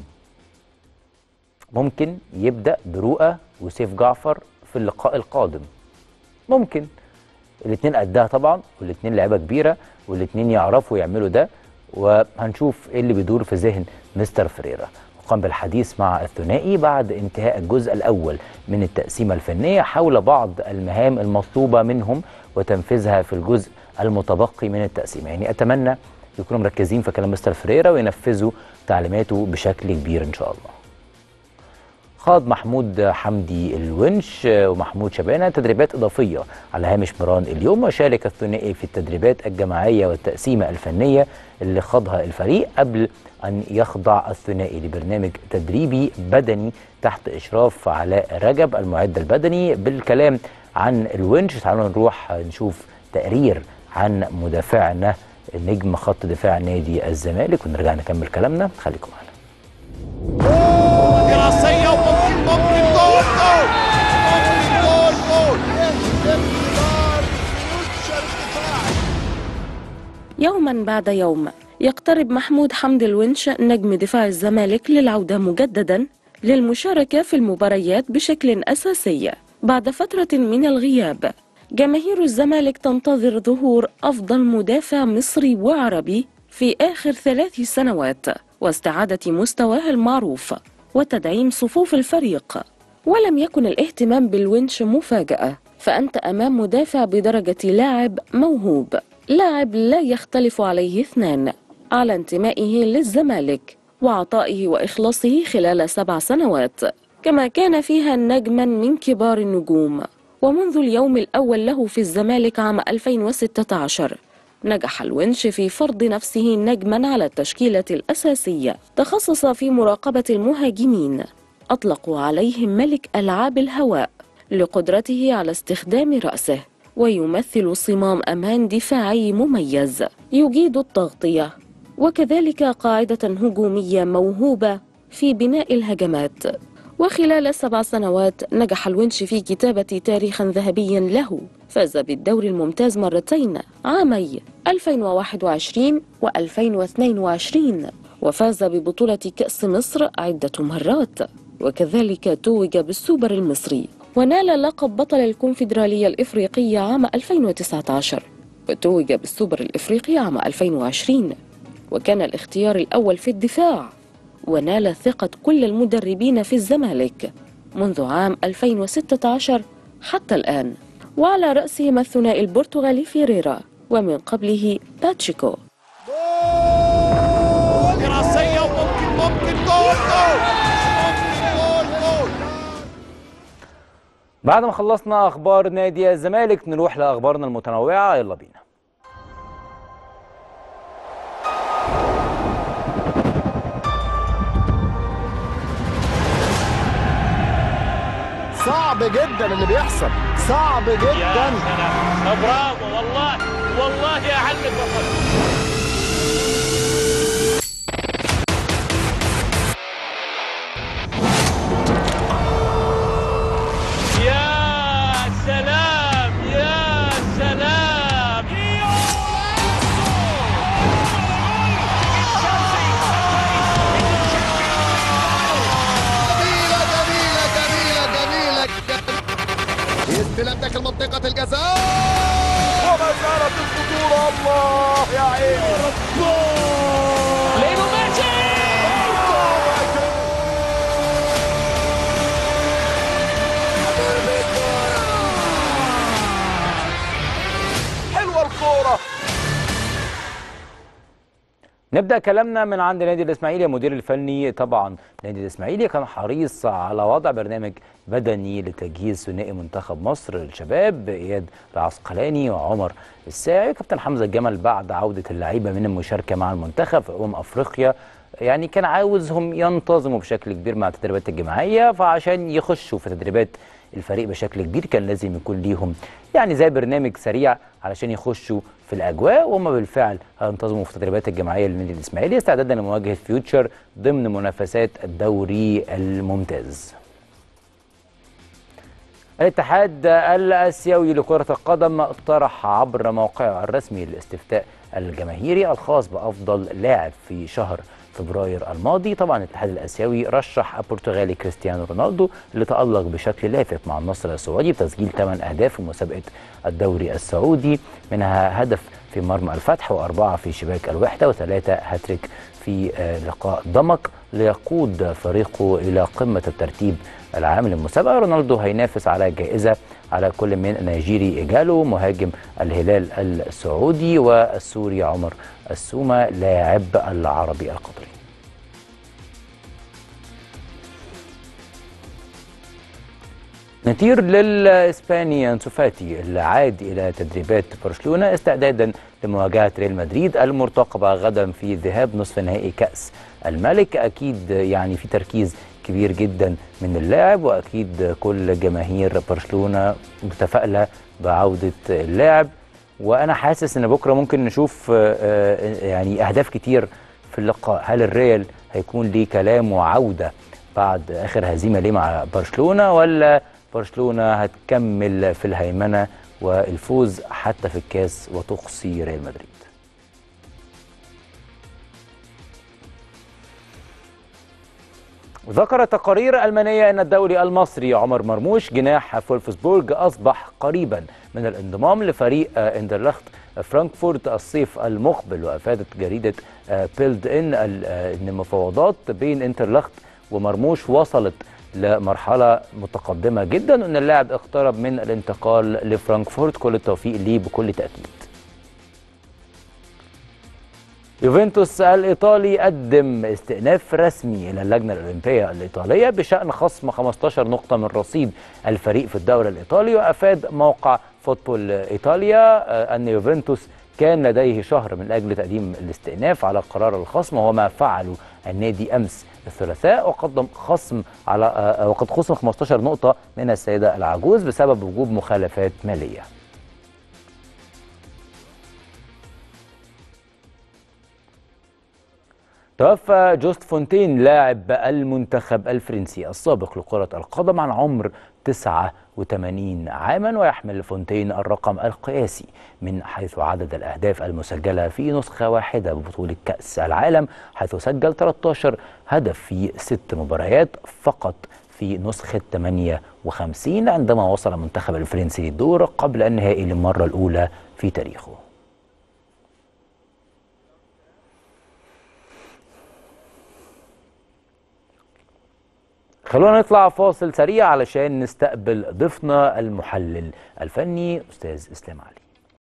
ممكن يبدا برؤى وسيف جعفر في اللقاء القادم ممكن الاثنين قدها طبعا والاثنين لعيبه كبيره والاثنين يعرفوا يعملوا ده وهنشوف ايه اللي بيدور في ذهن مستر فريرا وقام بالحديث مع الثنائي بعد انتهاء الجزء الاول من التقسيمه الفنيه حول بعض المهام المطلوبه منهم وتنفيذها في الجزء المتبقي من التقسيمه يعني اتمنى يكونوا مركزين في كلام مستر فريرا وينفذوا تعليماته بشكل كبير ان شاء الله خاض محمود حمدي الونش ومحمود شبانه تدريبات اضافيه على هامش مران اليوم وشارك الثنائي في التدريبات الجماعيه والتقسيمه الفنيه اللي خاضها الفريق قبل ان يخضع الثنائي لبرنامج تدريبي بدني تحت اشراف علاء رجب المعد البدني بالكلام عن الونش تعالوا نروح نشوف تقرير عن مدافعنا نجم خط دفاع نادي الزمالك ونرجع نكمل كلامنا خليكم معانا راسية وممكن ممكن جول جول ممكن جول جول انتظار ينشر الدفاع يوما بعد يوم يقترب محمود حمد الونش نجم دفاع الزمالك للعودة مجددا للمشاركة في المباريات بشكل أساسي بعد فترة من الغياب جماهير الزمالك تنتظر ظهور أفضل مدافع مصري وعربي في آخر ثلاث سنوات واستعادة مستواه المعروف وتدعيم صفوف الفريق ولم يكن الاهتمام بالونش مفاجأة فأنت أمام مدافع بدرجة لاعب موهوب لاعب لا يختلف عليه اثنان على انتمائه للزمالك وعطائه وإخلاصه خلال سبع سنوات كما كان فيها نجما من كبار النجوم ومنذ اليوم الأول له في الزمالك عام 2016 نجح الونش في فرض نفسه نجما على التشكيلة الأساسية تخصص في مراقبة المهاجمين أطلقوا عليه ملك ألعاب الهواء لقدرته على استخدام رأسه ويمثل صمام أمان دفاعي مميز يجيد التغطية وكذلك قاعدة هجومية موهوبة في بناء الهجمات وخلال سبع سنوات نجح الونش في كتابة تاريخا ذهبيا له فاز بالدوري الممتاز مرتين عامي 2021 و2022 وفاز ببطولة كأس مصر عدة مرات وكذلك توج بالسوبر المصري ونال لقب بطل الكونفدرالية الإفريقية عام 2019 وتوج بالسوبر الإفريقي عام 2020 وكان الاختيار الأول في الدفاع ونال ثقة كل المدربين في الزمالك منذ عام 2016 حتى الآن وعلى رأسهم الثنائي البرتغالي فيريرا ومن قبله باتشيكو جول راسية وممكن ممكن جول جول ممكن جول جول بعد ما خلصنا اخبار نادي الزمالك نروح لاخبارنا المتنوعه يلا بينا صعب جدا اللي بيحصل صعب يا جدا سلام برافو والله والله يا علم بطل يا سلام يا سلام جميلة جميلة جميلة جميلة استلام داخل منطقة الجزاء وما زالت الخطورة الله يا عيني حلوة الكورة نبدا كلامنا من عند نادي الاسماعيلي المدير الفني طبعا نادي الاسماعيلي كان حريص على وضع برنامج بدني لتجهيز ثنائي منتخب مصر للشباب اياد العسقلاني وعمر الساعي كابتن حمزه الجمل بعد عوده اللعيبه من المشاركه مع المنتخب في امم افريقيا يعني كان عاوزهم ينتظموا بشكل كبير مع التدريبات الجماعيه فعشان يخشوا في تدريبات الفريق بشكل كبير كان لازم يكون ليهم يعني زي برنامج سريع علشان يخشوا في الاجواء وهم بالفعل هينتظموا في التدريبات الجماعيه للنادي الاسماعيلي استعدادا لمواجهه فيوتشر ضمن منافسات الدوري الممتاز. الاتحاد الاسيوي لكره القدم طرح عبر موقعه الرسمي الاستفتاء الجماهيري الخاص بافضل لاعب في شهر فبراير الماضي طبعا الاتحاد الاسيوي رشح البرتغالي كريستيانو رونالدو اللي تالق بشكل لافت مع النصر السعودي بتسجيل 8 اهداف في مسابقه الدوري السعودي منها هدف في مرمى الفتح واربعه في شباك الوحده وثلاثه هاتريك في لقاء ضمك ليقود فريقه الى قمه الترتيب العام للمسابقه رونالدو هينافس على جائزه على كل من نيجيري إيجالو مهاجم الهلال السعودي والسوري عمر السومة لاعب العربي القطري نطير للإسباني أنسو فاتي اللي عاد إلى تدريبات برشلونة استعدادا لمواجهة ريال مدريد المرتقبة غدا في ذهاب نصف نهائي كأس الملك أكيد يعني في تركيز كبير جدا من اللاعب واكيد كل جماهير برشلونه متفائله بعوده اللاعب وانا حاسس ان بكره ممكن نشوف يعني اهداف كتير في اللقاء هل الريال هيكون ليه كلام وعوده بعد اخر هزيمه ليه مع برشلونه ولا برشلونه هتكمل في الهيمنه والفوز حتى في الكاس وتقصي ريال مدريد ذكرت تقارير ألمانية أن الدوري المصري عمر مرموش جناح فولفسبورج أصبح قريبا من الانضمام لفريق اندرلخت فرانكفورت الصيف المقبل وأفادت جريدة بيلد إن أن المفاوضات بين انترلخت ومرموش وصلت لمرحلة متقدمة جدا وأن اللاعب اقترب من الانتقال لفرانكفورت كل التوفيق ليه بكل تأكيد يوفنتوس الإيطالي قدم استئناف رسمي إلى اللجنة الأولمبية الإيطالية بشأن خصم 15 نقطة من رصيد الفريق في الدوري الإيطالي وأفاد موقع فوتبول إيطاليا أن يوفنتوس كان لديه شهر من أجل تقديم الاستئناف على قرار الخصم وهو ما فعله النادي أمس الثلاثاء وقدم خصم على وقد خصم 15 نقطة من السيدة العجوز بسبب وجوب مخالفات مالية توفى جوست فونتين لاعب المنتخب الفرنسي السابق لكرة القدم عن عمر 89 عاما ويحمل فونتين الرقم القياسي من حيث عدد الأهداف المسجلة في نسخة واحدة ببطولة كأس العالم حيث سجل 13 هدف في ست مباريات فقط في نسخة 58 عندما وصل المنتخب الفرنسي للدور قبل النهائي للمرة الأولى في تاريخه خلونا نطلع فاصل سريع علشان نستقبل ضيفنا المحلل الفني استاذ اسلام علي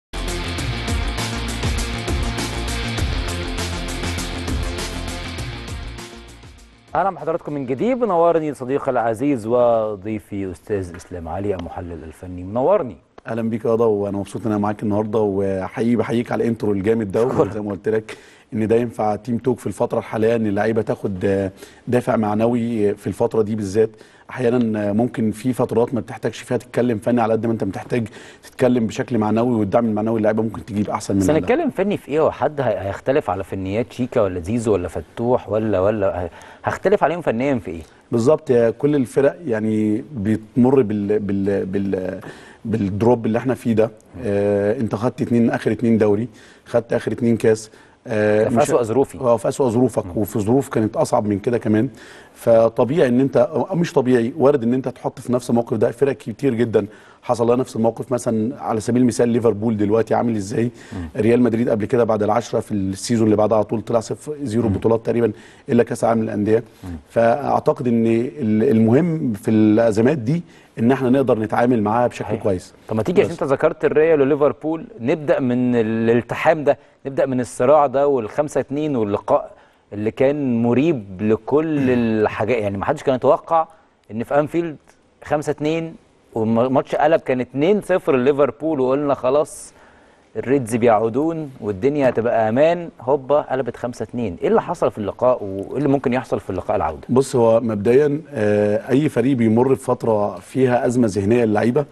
اهلا بحضراتكم من جديد منورني صديقي العزيز وضيفي استاذ اسلام علي المحلل الفني منورني اهلا بيك يا رضا وانا مبسوط ان انا معاك النهارده وحقيقي بحييك على الانترو الجامد ده زي ما قلت لك ان ده ينفع تيم توك في الفتره الحاليه ان اللعيبه تاخد دافع معنوي في الفتره دي بالذات احيانا ممكن في فترات ما بتحتاجش فيها تتكلم فني على قد ما انت محتاج تتكلم بشكل معنوي والدعم المعنوي اللعيبه ممكن تجيب احسن من بس ده هنتكلم فني في ايه وحد هيختلف على فنيات شيكا ولا زيزو ولا فتوح ولا ولا هختلف عليهم فنيا في ايه بالظبط كل الفرق يعني بتمر بال بال بال بالدروب اللي احنا فيه ده آه انت خدت اتنين اخر اتنين دوري خدت اخر اتنين كاس آه في اسوء ظروفي اه في اسوء ظروفك م. وفي ظروف كانت اصعب من كده كمان فطبيعي ان انت مش طبيعي وارد ان انت تحط في نفس الموقف ده فرق كتير جدا حصل لها نفس الموقف مثلا على سبيل المثال ليفربول دلوقتي عامل ازاي ريال مدريد قبل كده بعد العشرة في السيزون اللي بعدها على طول طلع صفر زيرو بطولات تقريبا الا كاس العالم للانديه فاعتقد ان ال- المهم في الازمات دي ان احنا نقدر نتعامل معاها بشكل صحيح. كويس طب ما تيجي عشان انت ذكرت الريال وليفربول نبدا من الالتحام ده نبدا من الصراع ده والخمسة اتنين واللقاء اللي كان مريب لكل الحاجات يعني ما حدش كان يتوقع ان في انفيلد خمسة اتنين والماتش قلب كان 2 0 لليفربول وقلنا خلاص الريدز بيعودون والدنيا هتبقى امان هوبا قلبت 5 2 ايه اللي حصل في اللقاء وايه اللي ممكن يحصل في اللقاء العوده بص هو مبدئيا آه، اي فريق بيمر بفتره فيها ازمه ذهنيه للعيبه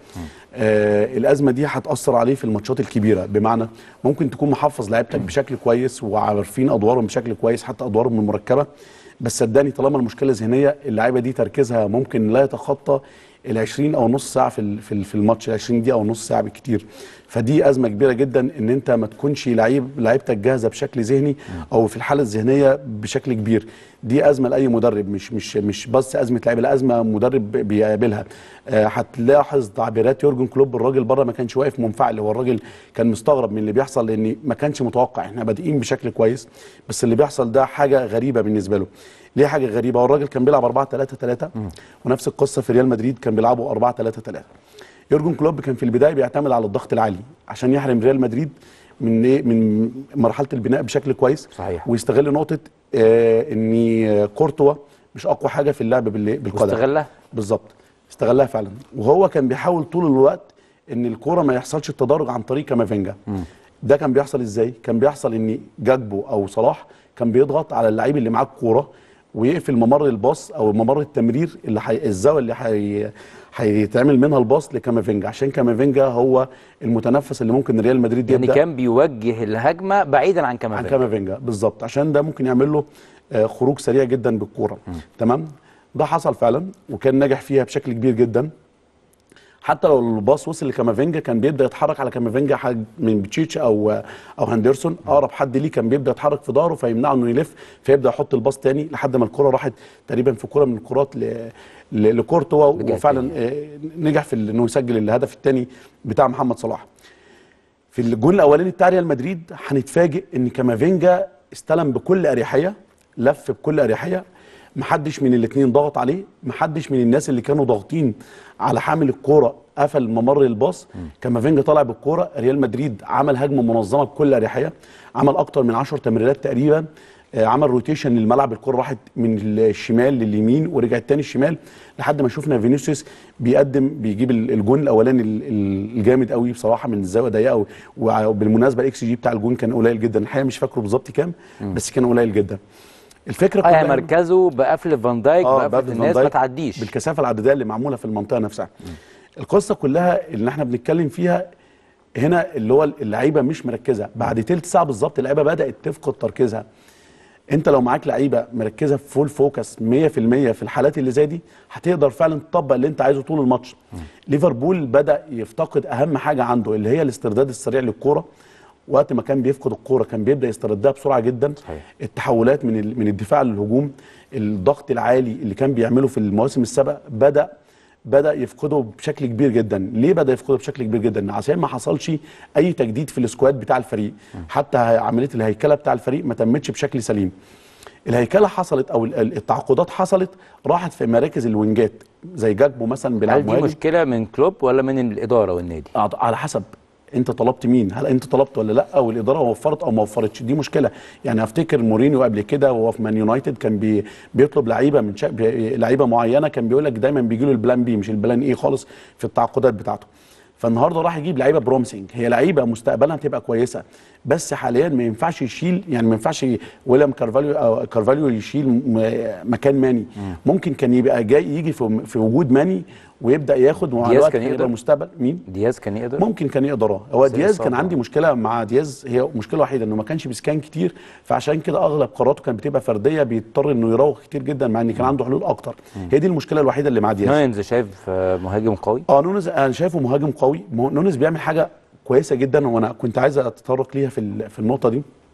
آه الازمه دي هتاثر عليه في الماتشات الكبيره بمعنى ممكن تكون محفظ لعيبتك بشكل كويس وعارفين ادوارهم بشكل كويس حتى ادوارهم المركبه بس صدقني طالما المشكله ذهنيه اللعيبه دي تركيزها ممكن لا يتخطى ال 20 او نص ساعه في ال- في ال- في الماتش ال 20 دقيقه او نص ساعه بالكتير فدي ازمه كبيره جدا ان انت ما تكونش لعيب لعيبتك جاهزه بشكل ذهني او في الحاله الذهنيه بشكل كبير دي ازمه لاي مدرب مش مش مش بس ازمه لعيبه لا ازمه مدرب بيقابلها آه، هتلاحظ تعبيرات يورجن كلوب الراجل بره ما كانش واقف منفعل هو الراجل كان مستغرب من اللي بيحصل لان ما كانش متوقع احنا بادئين بشكل كويس بس اللي بيحصل ده حاجه غريبه بالنسبه له ليه حاجه غريبه هو الراجل كان بيلعب 4 3 3 ونفس القصه في ريال مدريد كان بيلعبوا 4 3 3 يورجن كلوب كان في البدايه بيعتمد على الضغط العالي عشان يحرم ريال مدريد من ايه من مرحله البناء بشكل كويس صحيح. ويستغل نقطه آه ان آه، كورتوا مش اقوى حاجه في اللعب بال- بالقدم واستغلها بالظبط استغلها فعلا وهو كان بيحاول طول الوقت ان الكوره ما يحصلش التدرج عن طريق كامافينجا ده كان بيحصل ازاي كان بيحصل ان جاكبو او صلاح كان بيضغط على اللعيب اللي معاه الكوره ويقفل ممر الباص او ممر التمرير اللي حي... الزاويه اللي حي... هيتعمل منها الباص لكامافينجا عشان كامافينجا هو المتنفس اللي ممكن ريال مدريد يعني يبدا كان بيوجه الهجمه بعيدا عن عن كامافينجا كامافينجا بالظبط عشان ده ممكن يعمل له آه، خروج سريع جدا بالكوره تمام ده حصل فعلا وكان ناجح فيها بشكل كبير جدا حتى لو الباص وصل لكامافينجا كان بيبدا يتحرك على كامافينجا حد من بتشيتش او او هاندرسون اقرب حد ليه كان بيبدا يتحرك في ظهره فيمنعه انه يلف فيبدا يحط الباص تاني لحد ما الكره راحت تقريبا في كره من الكرات ل- ل- لكورتوا رجعت وفعلا آه، نجح في ال- انه يسجل الهدف الثاني بتاع محمد صلاح في الجول الاولاني بتاع ريال مدريد هنتفاجئ ان كامافينجا استلم بكل اريحيه لف بكل اريحيه محدش من الاثنين ضغط عليه محدش من الناس اللي كانوا ضاغطين على حامل الكوره قفل ممر الباص كامافينجا طالع بالكوره ريال مدريد عمل هجمه منظمه بكل اريحيه عمل اكتر من 10 تمريرات تقريبا آه، عمل روتيشن للملعب الكره راحت من الشمال لليمين ورجعت تاني الشمال لحد ما شفنا فينيسيوس بيقدم بيجيب ال- الجون الاولاني ال- ال- الجامد قوي بصراحه من الزاويه ضيقه وبالمناسبه الاكس جي بتاع الجون كان قليل جدا الحقيقه مش فاكره بالظبط كام بس كان قليل جدا الفكره اه كلها مركزه بقفل فان دايك اه بقفل بقفل الناس فان ما دايك تعديش بالكثافه العدديه اللي معموله في المنطقه نفسها القصه كلها اللي احنا بنتكلم فيها هنا اللي هو اللعيبه مش مركزه بعد تلت ساعه بالظبط اللعيبه بدات تفقد تركيزها انت لو معاك لعيبه مركزه في فول فوكس 100% في الحالات اللي زي دي هتقدر فعلا تطبق اللي انت عايزه طول الماتش ليفربول بدا يفتقد اهم حاجه عنده اللي هي الاسترداد السريع للكوره وقت ما كان بيفقد الكوره كان بيبدا يستردها بسرعه جدا صحيح. التحولات من ال- من الدفاع للهجوم الضغط العالي اللي كان بيعمله في المواسم السابقه بدا بدا يفقده بشكل كبير جدا ليه بدا يفقده بشكل كبير جدا عشان ما حصلش اي تجديد في السكواد بتاع الفريق حتى عمليه الهيكله بتاع الفريق ما تمتش بشكل سليم الهيكله حصلت او ال- ال- التعاقدات حصلت راحت في مراكز الوينجات زي جاكبو مثلا بيلعب هل دي مهاجم مشكله من كلوب ولا من الاداره والنادي أعط- على حسب انت طلبت مين هل انت طلبت ولا لا او الاداره وفرت او ما وفرتش دي مشكله يعني افتكر مورينيو قبل كده وهو في مان يونايتد كان بي بيطلب لعيبه من شا... بي- لعيبه معينه كان بيقول لك دايما بيجي له البلان بي مش البلان ايه خالص في التعاقدات بتاعته فالنهارده راح يجيب لعيبه بروميسنج هي لعيبه مستقبلها هتبقى كويسه بس حاليا ما ينفعش يشيل يعني ما ينفعش ويليام كارفاليو أو كارفاليو يشيل م- مكان ماني ممكن كان يبقى جاي يجي في, في وجود ماني ويبدا ياخد ومع دياز الوقت كان هيبقى يقدر؟ مستقبل مين دياز كان يقدر ممكن كان يقدر اه هو بس دياز كان الإصابة. عندي مشكله مع دياز هي مشكله وحيده انه ما كانش بيسكان كتير فعشان كده اغلب قراراته كانت بتبقى فرديه بيضطر انه يراوغ كتير جدا مع ان كان عنده حلول اكتر هي دي المشكله الوحيده اللي مع دياز ناينز شايف آه، مهاجم قوي اه نونز انا شايفه مهاجم قوي مه- نونز بيعمل حاجه كويسه جدا وانا كنت عايز اتطرق ليها في ال- في النقطه دي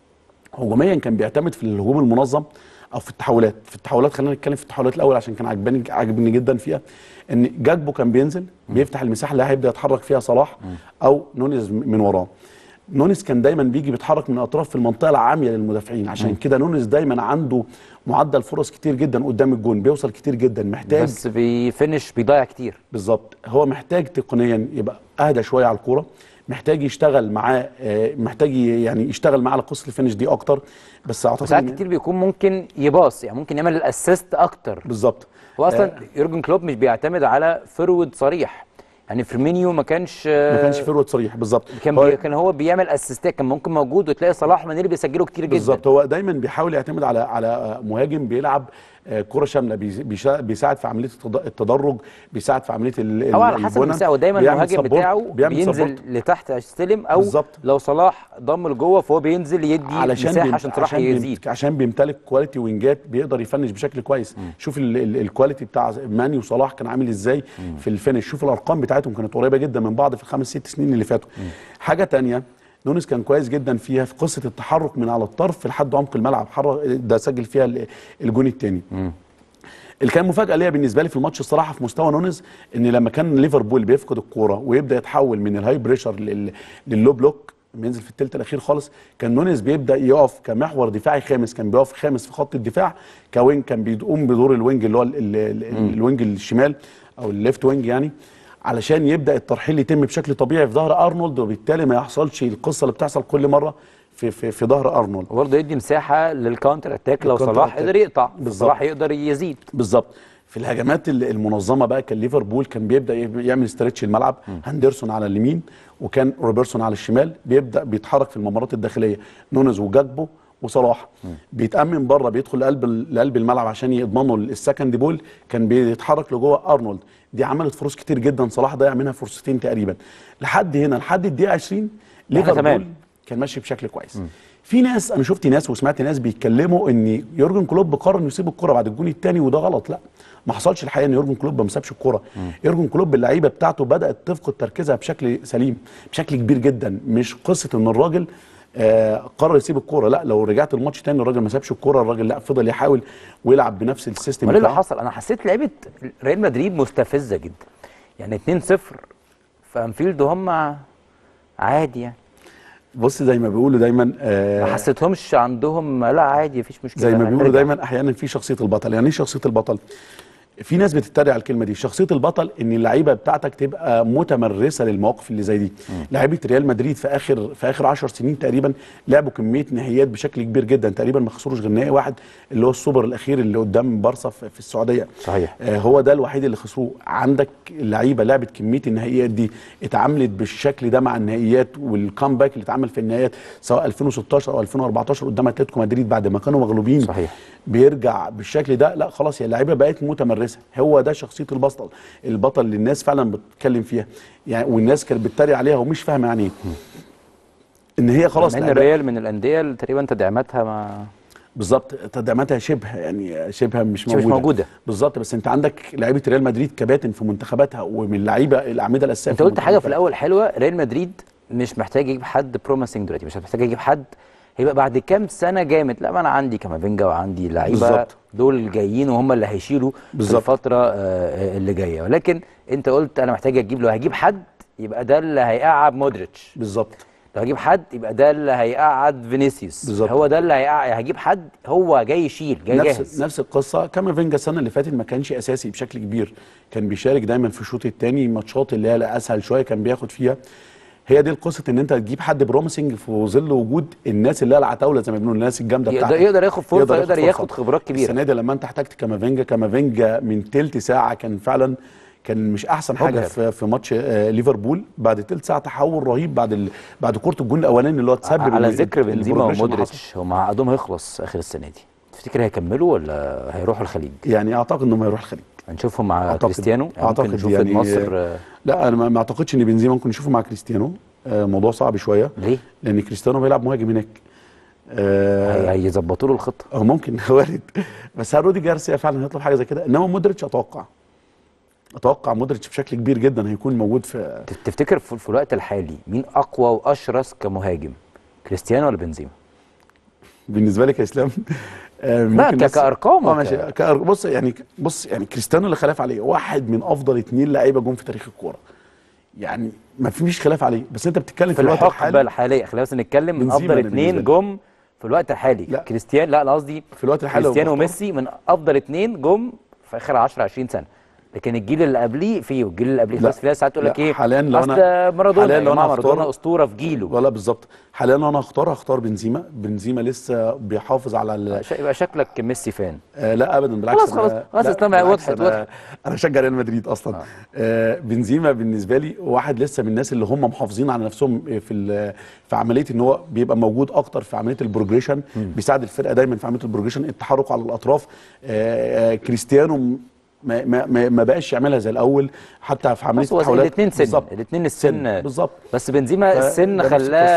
هجوميا كان بيعتمد في الهجوم المنظم او في التحولات في التحولات خلينا نتكلم في التحولات الاول عشان كان عجباني عجبني جدا فيها ان جاكبو كان بينزل بيفتح المساحه اللي هيبدا يتحرك فيها صلاح او نونيز من وراه نونيز كان دايما بيجي بيتحرك من الاطراف في المنطقه العاميه للمدافعين عشان كده نونيز دايما عنده معدل فرص كتير جدا قدام الجون بيوصل كتير جدا محتاج بس بيفنش بيضيع كتير بالظبط هو محتاج تقنيا يبقى اهدى شويه على الكوره محتاج يشتغل معاه آه، محتاج ي- يعني يشتغل معاه على قصه الفينش دي اكتر بس اعتقد وساعات إن- كتير بيكون ممكن يباص يعني ممكن يعمل الاسيست اكتر بالظبط هو اصلا آه، يورجن كلوب مش بيعتمد على فرود صريح يعني فيرمينيو ما كانش ما كانش فيرود صريح بالظبط كان هو- بي... كان هو بيعمل اسيستات كان ممكن موجود وتلاقي صلاح ومانيري بيسجلوا كتير جدا بالظبط هو دايما بيحاول يعتمد على على مهاجم بيلعب آه، كره شامله بيز- بيشا- بيساعد في عمليه التد- التدرج بيساعد في عمليه ال- او على ال- حسب البنى، المساحه ودايما بيعمل المهاجم support، بتاعه بيعمل بينزل support. لتحت يستلم او بالظبط. لو صلاح ضم لجوه فهو بينزل يدي علشان مساحه بيم- عشان صلاح بيم- يزيد عشان بيمتلك كواليتي وينجات بيقدر يفنش بشكل كويس شوف ال- ال- الكواليتي بتاع ماني وصلاح كان عامل ازاي في الفينش شوف الارقام بتاعتهم كانت قريبه جدا من بعض في الخمس ست سنين اللي فاتوا حاجه تانية نونس كان كويس جدا فيها في قصه التحرك من على الطرف لحد عمق الملعب حرك ده سجل فيها ال- الجون الثاني اللي كان مفاجاه ليا بالنسبه لي في الماتش الصراحه في مستوى نونز ان لما كان ليفربول بيفقد الكوره ويبدا يتحول من الهاي بريشر لل- لللو بلوك بينزل في الثلث الاخير خالص كان نونز بيبدا يقف كمحور دفاعي خامس كان بيقف خامس في خط الدفاع كوينج كان بيقوم بدور الوينج اللي هو ال- ال- ال- الوينج الشمال او الليفت وينج يعني علشان يبدا الترحيل يتم بشكل طبيعي في ظهر ارنولد وبالتالي ما يحصلش القصه اللي بتحصل كل مره في في, في ظهر ارنولد وبرضه يدي مساحه للكاونتر اتاك لو الكاونتر صلاح أتاك. قدر يقطع بالظبط. صلاح يقدر يزيد بالظبط في الهجمات ال- المنظمه بقى كان ليفربول كان بيبدا ي- يعمل استرتش الملعب هاندرسون على اليمين وكان روبرتسون على الشمال بيبدا بيتحرك في الممرات الداخليه نونز وجاكبو وصلاح بيتامن بره بيدخل لقلب ال- لقلب الملعب عشان يضمنوا السكند بول كان بيتحرك لجوه ارنولد دي عملت فرص كتير جدا صلاح ضيع منها فرصتين تقريبا لحد هنا لحد الدقيقه 20 ليفربول تمام. كان ماشي بشكل كويس في ناس انا شفت ناس وسمعت ناس بيتكلموا ان يورجن كلوب قرر انه يسيب الكره بعد الجون الثاني وده غلط لا ما حصلش الحقيقه ان يورجن كلوب ما سابش الكره يورجن كلوب اللعيبه بتاعته بدات تفقد تركيزها بشكل سليم بشكل كبير جدا مش قصه ان الراجل آه قرر يسيب الكوره لا لو رجعت الماتش تاني الراجل ما سابش الكوره الراجل لا فضل يحاول ويلعب بنفس السيستم امال ايه اللي بتاعه. حصل انا حسيت لعيبه ريال مدريد مستفزه جدا يعني 2-0 في انفيلد وهم عادي يعني بص زي ما بيقولوا دايما آه ما حسيتهمش عندهم لا عادي مفيش مشكله زي ما بيقولوا هنرجع. دايما احيانا في شخصيه البطل يعني ايه شخصيه البطل في ناس بتتريق على الكلمه دي شخصيه البطل ان اللعيبه بتاعتك تبقى متمرسه للمواقف اللي زي دي لعيبه ريال مدريد في اخر في اخر 10 سنين تقريبا لعبوا كميه نهائيات بشكل كبير جدا تقريبا ما خسروش غير نهائي واحد اللي هو السوبر الاخير اللي قدام بارسا في في السعوديه صحيح. آه هو ده الوحيد اللي خسروه عندك اللعيبه لعبت كميه النهائيات دي اتعاملت بالشكل ده مع النهائيات والكامباك اللي اتعمل في النهائيات سواء 2016 او 2014 قدام اتلتيكو مدريد بعد ما كانوا مغلوبين صحيح. بيرجع بالشكل ده لا خلاص هي اللعيبه بقت متمرسه هو ده شخصيه البطل البطل اللي الناس فعلا بتتكلم فيها يعني والناس كانت بتتريق عليها ومش فاهمه يعني ايه ان هي خلاص مع ان لعيبة- الريال من الانديه اللي تقريبا تدعيماتها ما بالظبط تدعيماتها شبه يعني شبه مش مش موجوده موجودة. بالظبط بس انت عندك لعيبه ريال مدريد كباتن في منتخباتها ومن اللعيبه الاعمده الاساسيه انت في قلت حاجه في منتخباتها. الاول حلوه ريال مدريد مش محتاج يجيب حد بروميسنج دلوقتي مش محتاج يجيب حد هيبقى بعد كام سنه جامد لا ما انا عندي كامافينجا وعندي لعيبه بالظبط. دول جايين وهم اللي هيشيلوا في بالظبط. الفتره آه، اللي جايه ولكن انت قلت انا محتاج اجيب لو هجيب حد يبقى ده اللي هيقعد مودريتش بالظبط لو هجيب حد يبقى ده اللي هيقعد فينيسيوس بالظبط. هو ده اللي هيقعد هجيب حد هو جاي يشيل جاي نفس جاهز نفس القصه كامافينجا السنه اللي فاتت ما كانش اساسي بشكل كبير كان بيشارك دايما في الشوط الثاني ماتشات اللي هي اسهل شويه كان بياخد فيها هي دي القصه ان انت تجيب حد بروميسنج في ظل وجود الناس اللي هي العتاوله زي ما بنقول الناس الجامده يقدر- بتاعتك يقدر ياخد فرصة، يقدر ياخد خبرات كبيرة. السنه دي لما انت احتجت كامافينجا كامافينجا من تلت ساعه كان فعلا كان مش احسن حاجه مبهر. في, في ماتش آه ليفربول بعد تلت ساعه تحول رهيب بعد ال... بعد كوره الجون الاولاني اللي هو تسبب على ال- ذكر بنزيما البروجريشن اللي حصل. ومودريتش هم عقدهم هيخلص اخر السنه دي تفتكر هيكملوا ولا هيروحوا الخليج يعني اعتقد انه ما يروح الخليج هنشوفهم مع أعتقد- كريستيانو يعني أعتقد ممكن نشوف يعني- النصر آه، لا انا ما ما اعتقدش ان بنزيما ممكن نشوفه مع كريستيانو آه، موضوع صعب شويه ليه؟ لان كريستيانو بيلعب مهاجم هناك آه، هي- هيظبطوا له الخطه هو ممكن وارد بس هل رودي جارسيا فعلا هيطلب حاجه زي كده انما مودريتش اتوقع اتوقع مودريتش بشكل كبير جدا هيكون موجود في تف- تفتكر في في الوقت الحالي مين اقوى واشرس كمهاجم كريستيانو ولا بنزيما بالنسبه لك يا اسلام آه، لا ممكن ك- ناس- كأرقام اه وك- ماشي كأر... بص يعني بص يعني كريستيانو اللي خلاف عليه واحد من افضل اثنين لعيبه جم في تاريخ الكوره يعني ما فيش خلاف عليه بس انت بتتكلم في في الوقت الحقبه الحالي الحاليه خلينا بس نتكلم من بنزيما افضل ده اثنين بالنسبة جم في الوقت الحالي لا. كريستيان لا انا قصدي في الوقت الحالي كريستيانو هو وميسي من افضل اثنين جم في اخر 10 20 سنه لكن الجيل اللي قبليه فيه والجيل اللي قبليه لا. خلاص في ناس ساعات تقول لك لا، ايه حاليا لو اصل أنا- مارادونا حاليا يا لو أنا جماعه هختار- مارادونا اسطوره في جيله ولا بالظبط حاليا لو انا هختار هختار بنزيما بنزيما لسه بيحافظ على ال... ش- يبقى شكلك ميسي فان آه لا ابدا بالعكس خلاص، أنا- خلاص، خلاص، لا، اسلام بالعكس، وضحت، أنا- وضحت. انا بشجع ريال مدريد اصلا آه. آه بنزيما بالنسبه لي واحد لسه من الناس اللي هم محافظين على نفسهم في ال- في عمليه ان هو بيبقى موجود اكتر في عمليه البروجريشن بيساعد الفرقه دايما في عمليه البروجريشن التحرك على الاطراف آه آه كريستيانو م- ما ما ما ما بقاش يعملها زي الاول حتى في عمليه بص هو التحولات الاثنين سن بالظبط. الاثنين السن بالظبط بس بنزيما ف- السن ده نفس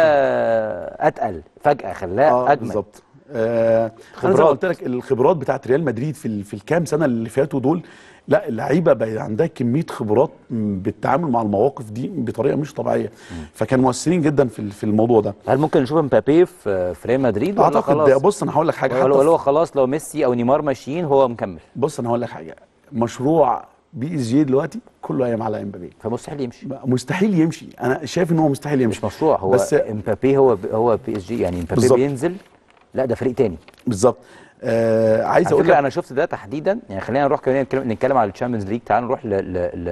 خلاه اتقل فجاه خلاه اه اجمل بالظبط آه انا زي ما خبرات. قلت لك الخبرات بتاعت ريال مدريد في ال- في الكام سنه اللي فاتوا دول لا اللعيبه بقى عندها كميه خبرات م- بالتعامل مع المواقف دي بطريقه مش طبيعيه فكانوا مؤثرين جدا في ال- في الموضوع ده هل ممكن نشوف مبابي في في ريال مدريد ولا اعتقد خلاص ده بص انا هقول لك حاجه ولا حتى ولا هو في- خلاص لو ميسي او نيمار ماشيين هو مكمل بص انا هقول لك حاجه مشروع بي اس جي دلوقتي كله قايم على امبابي فمستحيل يمشي مستحيل يمشي انا شايف ان هو مستحيل يمشي مش مشروع هو بس امبابي هو هو بي اس جي يعني امبابي بالظبط. بينزل لا ده فريق تاني بالظبط آه عايز على اقول فكره لك انا شفت ده تحديدا يعني خلينا نروح كمان نتكلم, نتكلم على الشامبيونز ليج تعال نروح ل ل ل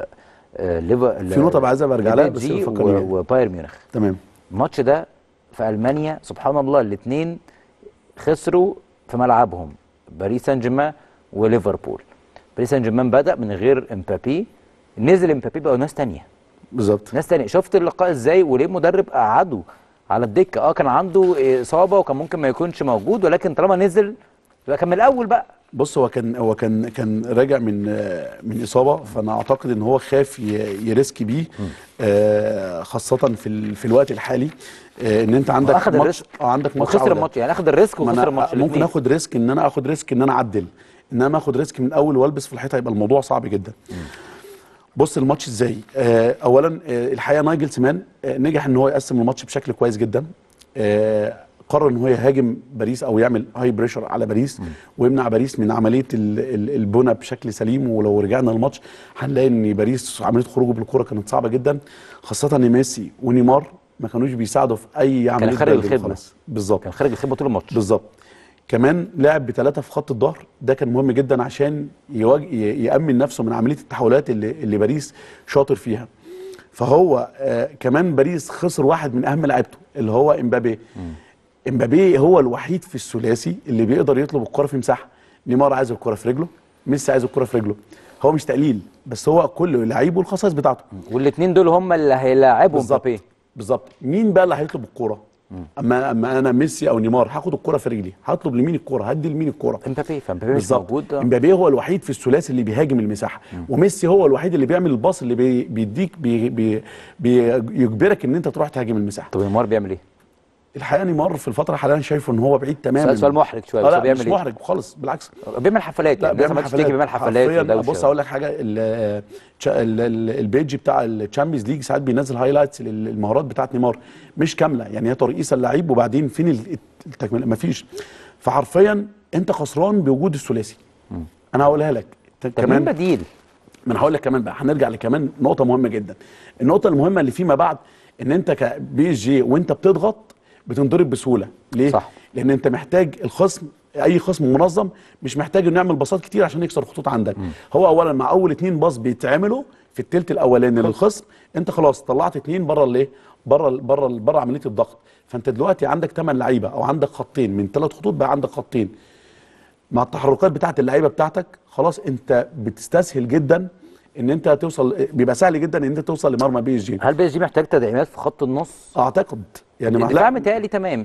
آه، ليفر في نقطة بقى عايز أبقى أرجع لها، بس لبيجي فكرني بيها. و- وبايرن ميونخ تمام الماتش ده في المانيا سبحان الله الاثنين خسروا في ملعبهم باريس سان جيرمان وليفربول باريس سان جيرمان بدا من غير امبابي نزل امبابي بقوا ناس تانية بالظبط ناس تانية شفت اللقاء ازاي وليه المدرب قعده على الدكه اه كان عنده اصابه وكان ممكن ما يكونش موجود ولكن طالما نزل يبقى كان من الاول بقى بص هو كان هو كان كان راجع من آه، من اصابه فانا اعتقد ان هو خاف ي- يريسك بيه آه، خاصه في ال- في الوقت الحالي آه، ان انت عندك واخد ماتش الريسك. اه عندك ماتش وخسر عودة. الماتش يعني اخد الريسك ما وخسر أنا الماتش ممكن الاتنين. اخد ريسك ان انا اخد ريسك ان انا اعدل انما اخد ريسك من الاول والبس في الحيطه هيبقى الموضوع صعب جدا بص الماتش ازاي آه اولا آه الحقيقه نايجل سمان آه نجح ان هو يقسم الماتش بشكل كويس جدا آه قرر ان هو يهاجم باريس او يعمل هاي بريشر على باريس ويمنع باريس من عمليه ال- ال- البنى بشكل سليم ولو رجعنا الماتش هنلاقي ان باريس عمليه خروجه بالكره كانت صعبه جدا خاصه ان ميسي ونيمار ما كانوش بيساعدوا في اي عمليه خارج بدل الخدمة. خلاص. بالظبط كان خارج الخدمه طول الماتش بالظبط كمان لعب بثلاثه في خط الظهر ده كان مهم جدا عشان يواجه ي- يامن نفسه من عمليه التحولات اللي, اللي باريس شاطر فيها فهو آه كمان باريس خسر واحد من اهم لعيبته اللي هو امبابي امبابي هو الوحيد في الثلاثي اللي بيقدر يطلب الكره في مساحه نيمار عايز الكره في رجله ميسي عايز الكره في رجله هو مش تقليل بس هو كل لعيب والخصائص بتاعته والاثنين دول هم اللي هيلاعبوا بالظبط مبابي بالظبط مين بقى اللي هيطلب الكوره اما اما انا ميسي او نيمار هاخد الكوره في رجلي هطلب لمين الكوره هدي لمين الكوره امبابي فامبابي مش بالظبط موجود آه. امبابي هو الوحيد في الثلاثي اللي بيهاجم المساحه وميسي هو الوحيد اللي بيعمل الباص اللي بي بيديك بي بي بيجبرك ان انت تروح تهاجم المساحه طب نيمار بيعمل ايه؟ الحقيقه نيمار في الفتره الحاليه شايفه ان هو بعيد تماما سؤال- سؤال محرج شوية، آه بس هو لا بيعمل مش إيه؟ محرج خالص بالعكس بيعمل حفلات لا يعني الناس ما تشتكي بيعمل حفلات حرفياً ودوشة. بص اقول لك حاجه ال- تشا- ال- ال- البيج بتاع الشامبيونز ليج ساعات بينزل هايلايتس للمهارات بتاعت نيمار مش كامله يعني هي ترقيصه اللعيب وبعدين فين ال- التكمله مفيش فحرفيا انت خسران بوجود الثلاثي انا هقولها لك ت- طب مين بديل؟ ما انا هقول لك كمان بقى هنرجع لكمان نقطه مهمه جدا النقطه المهمه اللي فيما بعد ان انت كبي اس جي وانت بتضغط بتنضرب بسهوله ليه صح. لان انت محتاج الخصم اي خصم منظم مش محتاج انه يعمل باصات كتير عشان يكسر خطوط عندك هو اولا مع اول اتنين باص بيتعملوا في التلت الاولاني للخصم انت خلاص طلعت اتنين بره الايه بره ال- بره ال- بره عمليه الضغط فانت دلوقتي عندك 8 لعيبه او عندك خطين من ثلاث خطوط بقى عندك خطين مع التحركات بتاعت اللعيبه بتاعتك خلاص انت بتستسهل جدا ان انت توصل بيبقى سهل جدا ان انت توصل لمرمى بي اس جي هل بي اس جي محتاج تدعيمات في خط النص؟ اعتقد يعني مع الدفاع لا متهيألي تمام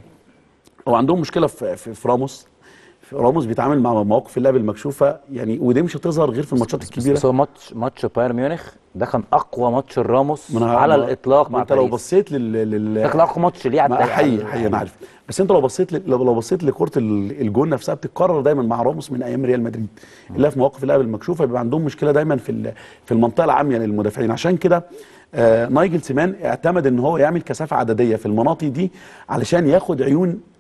هو عندهم مشكله في في, في راموس في راموس بيتعامل مع مواقف اللعب المكشوفه يعني ودي مش هتظهر غير في الماتشات الكبيره بس هو ماتش ماتش بايرن ميونخ ده كان اقوى ماتش الراموس ما أنا- على ما- الاطلاق ما مع انت لو باريس. بصيت لل, لل... ده كان اقوى ماتش ليه على ما الدوري. حقيقي حقيقي انا عارف بس انت لو بصيت ل... لو لو بصيت لكره ال- الجون نفسها بتتكرر دايما مع راموس من ايام ريال مدريد اللي هي في مواقف اللعب المكشوفه بيبقى عندهم مشكله دايما في ال... في المنطقه العاميه للمدافعين عشان كده آه نايجل سيمان اعتمد ان هو يعمل كثافه عدديه في المناطق دي علشان ياخد عيون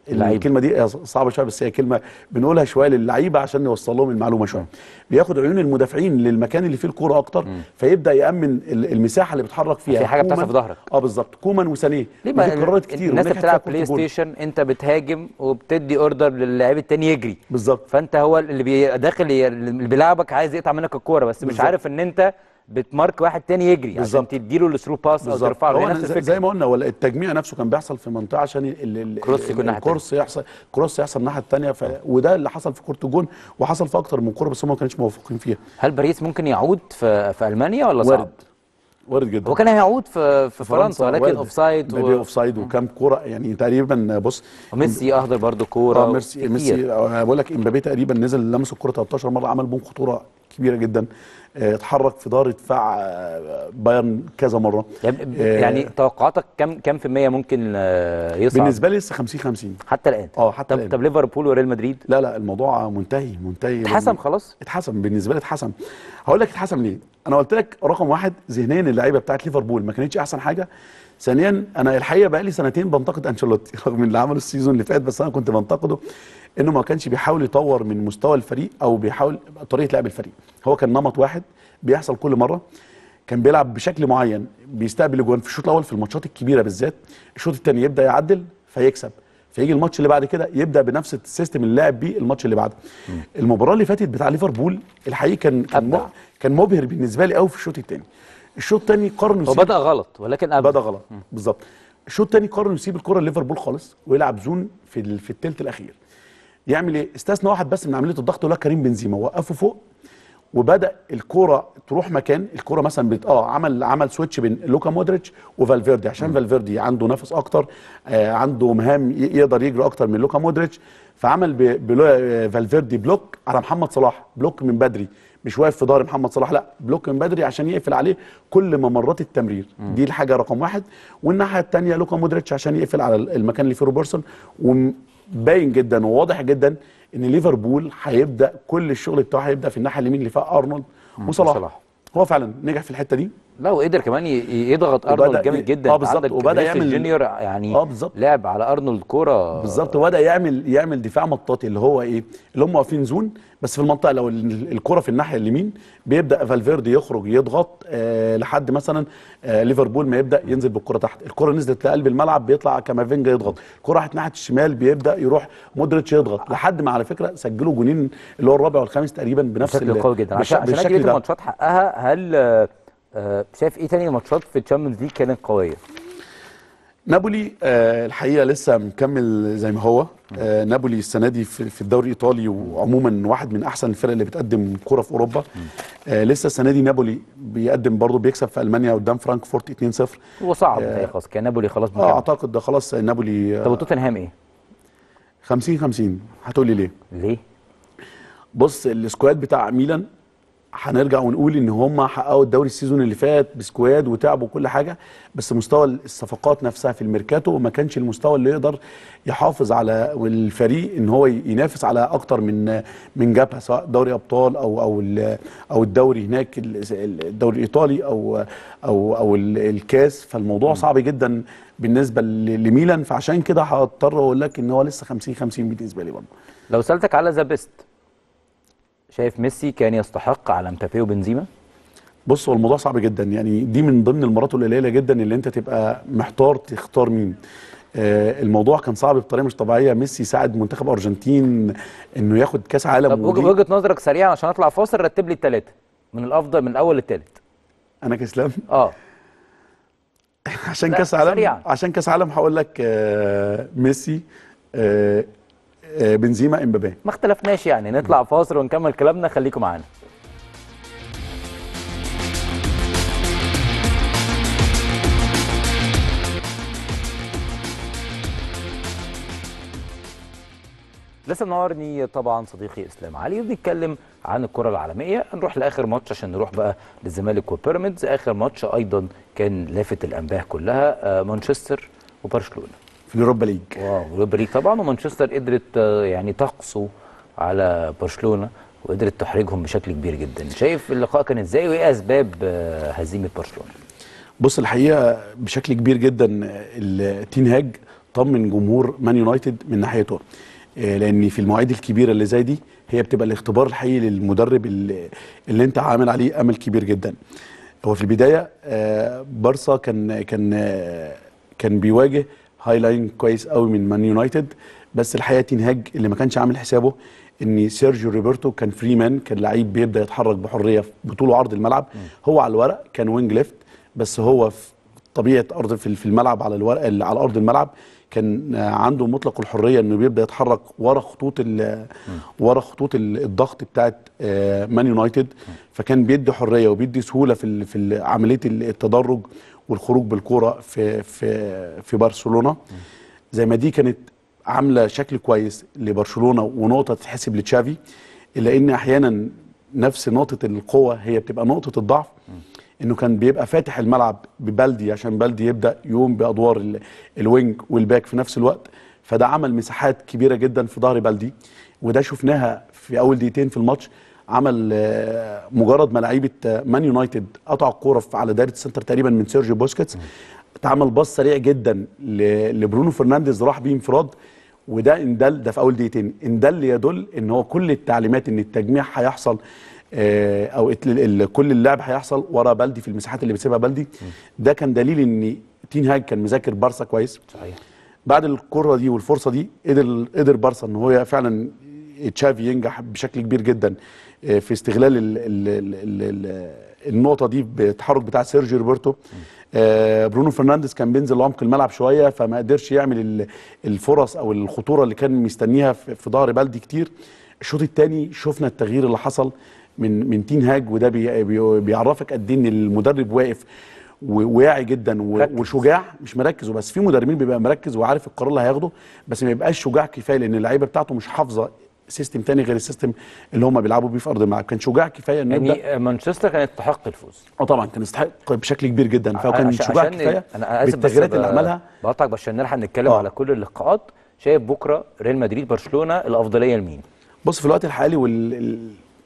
اللعيبة. الكلمه دي هي صعبه شويه بس هي كلمه بنقولها شويه للعيبه عشان نوصل لهم المعلومه شويه بياخد عيون المدافعين للمكان اللي فيه الكوره اكتر فيبدا يامن ال- المساحه اللي بيتحرك فيها في حاجة بتحصل كومان- في ظهرك. اه بالظبط كومان وسانيه ليه ودي بقى اتكررت كتير الناس ونجحت بتلعب فيها بلاي كورة جون. ستيشن انت بتهاجم وبتدي اوردر للاعب التاني يجري بالظبط فانت هو اللي بي داخل ي- اللي بيلعبك عايز يقطع منك الكوره بس مش بالظبط. عارف ان انت بتمارك واحد تاني يجري عشان بالظبط. تديله الثرو باس او بالظبط ترفعه هي هو نفس أنا زي- الفكره زي ما قلنا هو التجميع نفسه كان بيحصل في منطقه عشان ال- ال- كروس ال- يكون الناحية الكورس يحصل كروس يحصل الناحيه الثانيه ف... وده اللي حصل في كوره الجون وحصل في اكتر من كوره بس هم ما كانوش موفقين فيها هل باريس ممكن يعود في في المانيا ولا صعب؟ وارد وارد جدا هو كان هيعود في في فرنسا ولكن وارد. اوف سايد بيبي اوف سايد وكام كوره يعني تقريبا بص وميسي اهدر برضو كوره اه ميسي كتير. ميسي آه، بقول لك امبابي تقريبا نزل لمس الكوره 13 مره عمل بون خطوره كبيره جدا آه، اتحرك في دار دفاع آه، بايرن كذا مره يعني, آه، يعني توقعاتك كم كم في المية ممكن آه، يصعد بالنسبه لي لسه 50 50 حتى الان اه حتى طب الآن. طب ليفربول وريال مدريد لا لا الموضوع منتهي منتهي اتحسم خلاص اتحسم بالنسبه لي اتحسم هقول لك اتحسم ليه انا قلت لك رقم واحد ذهنيا اللعيبه بتاعت ليفربول ما كانتش احسن حاجه ثانيا انا الحقيقه بقى لي سنتين بنتقد انشيلوتي رغم اللي عمله السيزون اللي فات بس انا كنت بنتقده انه ما كانش بيحاول يطور من مستوى الفريق او بيحاول طريقه لعب الفريق هو كان نمط واحد بيحصل كل مره كان بيلعب بشكل معين بيستقبل اجوان في الشوط الاول في الماتشات الكبيره بالذات الشوط الثاني يبدا يعدل فيكسب فيجي الماتش اللي بعد كده يبدا بنفس السيستم اللي لعب بيه الماتش اللي بعده المباراه اللي فاتت بتاع ليفربول الحقيقه كان كان, أبدع. مب- كان مبهر بالنسبه لي قوي في الشوط الثاني الشوط الثاني قرر هو يسيب بدا غلط ولكن أبدأ. بدا غلط بالظبط الشوط الثاني قرر يسيب الكره لليفربول خالص ويلعب زون في ال- في الثلث الاخير يعمل ايه استثنى واحد بس من عمليه الضغط ولا كريم بنزيما وقفه فوق وبدا الكوره تروح مكان الكوره مثلا بت... اه عمل عمل سويتش بين لوكا مودريتش وفالفيردي عشان فالفيردي عنده نفس اكتر آه عنده مهام ي- يقدر يجري اكتر من لوكا مودريتش فعمل ب... بلو... آه، فالفيردي بلوك على محمد صلاح بلوك من بدري مش واقف في ظهر محمد صلاح لا بلوك من بدري عشان يقفل عليه كل ممرات التمرير دي الحاجه رقم واحد والناحيه الثانيه لوكا مودريتش عشان يقفل على المكان اللي فيه روبرتسون وباين جدا وواضح جدا ان ليفربول هيبدا كل الشغل بتاعه هيبدا في الناحيه اليمين اللي فيها ارنولد وصلاح وصلاح. هو فعلا نجح في الحته دي لا وقدر كمان ي- ي- يضغط وبدأ ارنولد جامد ي- جدا آه بالظبط، عندك وبدأ فينيسيوس يعمل- جونيور يعني آه بالظبط. لعب على ارنولد كوره بالظبط وبدا يعمل يعمل دفاع مطاطي اللي هو ايه اللي هم واقفين زون بس في المنطقه لو ال- الكره في الناحيه اليمين بيبدا فالفيردي يخرج يضغط آه لحد مثلا آه ليفربول ما يبدا ينزل بالكره تحت الكره نزلت لقلب الملعب بيطلع كامافينجا يضغط الكره راحت ناحيه الشمال بيبدا يروح مودريتش يضغط لحد ما على فكره سجلوا جونين اللي هو الرابع والخامس تقريبا بنفس بشكل ال- قوي جدا بالش- عشان عشان بالشكل اجيب ده الماتشات حقها هل آه، آه، شايف ايه تاني ماتشات في الشامبيونز ليج كانت قويه نابولي آه الحقيقه لسه مكمل زي ما هو آه نابولي السنه دي في, في الدوري الايطالي وعموما واحد من احسن الفرق اللي بتقدم كره في اوروبا آه لسه السنه دي نابولي بيقدم برضه بيكسب في المانيا قدام فرانكفورت 2-0 هو صعب آه خلاص كان نابولي خلاص اه مكمل اعتقد ده خلاص نابولي طب آه وتوتنهام ايه 50 50 هتقولي ليه ليه بص السكواد بتاع ميلان هنرجع ونقول ان هم حققوا الدوري السيزون اللي فات بسكواد وتعبوا وكل حاجه بس مستوى الصفقات نفسها في الميركاتو ما كانش المستوى اللي يقدر يحافظ على الفريق ان هو ينافس على اكتر من من جبهه سواء دوري ابطال او او ال- او الدوري هناك ال- الدوري الايطالي او او او ال- الكاس فالموضوع صعب جدا بالنسبه ل- لميلان فعشان كده هضطر اقول لك ان هو لسه 50 50 بالنسبه لي برضه لو سالتك على ذا بيست شايف ميسي كان يستحق على مبابي وبنزيما بص هو الموضوع صعب جدا يعني دي من ضمن المرات القليله جدا اللي انت تبقى محتار تختار مين آه الموضوع كان صعب بطريقه مش طبيعيه ميسي ساعد منتخب ارجنتين انه ياخد كاس عالم طب وجه- ودي- وجهه نظرك سريعا عشان اطلع فاصل رتب لي الثلاثه من الافضل من الاول للثالث انا كاسلام اه عشان لا، كاس عالم سريعا. عشان كاس عالم هقول لك آه ميسي آه آه بنزيما امبابي ما اختلفناش يعني نطلع فاصل ونكمل كلامنا خليكم معانا لسه منورني طبعا صديقي اسلام علي وبنتكلم عن الكره العالميه نروح لاخر ماتش عشان نروح بقى للزمالك وبيراميدز اخر ماتش ايضا كان لافت الانباء كلها آه، مانشستر وبرشلونه في اليوروبا ليج واو يوروبا ليج طبعا ومانشستر قدرت آه، يعني تقسو على برشلونه وقدرت تحرجهم بشكل كبير جدا شايف اللقاء كان ازاي وايه اسباب آه، هزيمه برشلونه بص الحقيقه بشكل كبير جدا ال- تين هاج طمن جمهور مان يونايتد من ناحيته آه، لان في المواعيد الكبيره اللي زي دي هي بتبقى الاختبار الحقيقي للمدرب اللي, اللي انت عامل عليه امل كبير جدا هو في البدايه آه، بارسا كان كان آه، كان بيواجه هاي لاين كويس قوي من مان يونايتد بس الحقيقه تنهاج اللي ما كانش عامل حسابه ان سيرجيو روبرتو كان فري مان كان لعيب بيبدا يتحرك بحريه في بطول وعرض الملعب هو على الورق كان وينج ليفت بس هو في طبيعه ارض في في الملعب على الورق اللي على ارض الملعب كان آه، عنده مطلق الحريه انه بيبدا يتحرك ورا خطوط ال- ورا خطوط ال- الضغط بتاعت آه، مان يونايتد فكان بيدي حريه وبيدي سهوله في ال- في ال- عمليه التدرج والخروج بالكوره في في في برشلونه زي ما دي كانت عامله شكل كويس لبرشلونه ونقطه تتحسب لتشافي الا ان احيانا نفس نقطه القوه هي بتبقى نقطه الضعف انه كان بيبقى فاتح الملعب ببلدي عشان بلدي يبدا يقوم بادوار ال- الوينج والباك في نفس الوقت فده عمل مساحات كبيره جدا في ظهر بلدي وده شفناها في اول دقيقتين في الماتش عمل آه، مجرد ما لعيبه آه، مان يونايتد قطع الكوره في- على دايره السنتر تقريبا من سيرجيو بوسكيتس اتعمل باص سريع جدا ل- لبرونو فرنانديز راح بيه انفراد وده ان دل ده في اول دقيقتين ان دل يدل ان هو كل التعليمات ان التجميع هيحصل آه، او ات- ال- ال- كل اللعب هيحصل ورا بلدي في المساحات اللي بتسيبها بلدي ده كان دليل ان تين هاج كان مذاكر بارسا كويس صحيح بعد الكره دي والفرصه دي قدر قدر بارسا ان هو فعلا تشافي ينجح بشكل كبير جدا آه، في استغلال ال ال ال ال ال النقطه دي بالتحرك بتاع سيرجيو روبرتو آه، برونو فرنانديز كان بينزل لعمق الملعب شويه فما قدرش يعمل ال- الفرص او الخطوره اللي كان مستنيها في في ظهر بلدي كتير الشوط الثاني شفنا التغيير اللي حصل من من تين هاج وده بي بي بيعرفك قد ايه ان المدرب واقف وواعي جدا و- مركز. وشجاع مش مركز وبس في مدربين بيبقى مركز وعارف القرار اللي هياخده بس ما يبقاش شجاع كفايه لان اللعيبه بتاعته مش حافظه سيستم تاني غير السيستم اللي هم بيلعبوا بيه في ارض الملعب كان شجاع كفايه انه يبدا يعني مانشستر كانت تحق الفوز اه طبعا كان يستحق بشكل كبير جدا فكان عشان- شجاع عشان كفايه انا اسف بس بالتغييرات اللي ب- عملها بقطعك بس عشان نلحق نتكلم آه. على كل اللقاءات شايف بكره ريال مدريد برشلونه الافضليه لمين؟ بص في الوقت الحالي وال ال-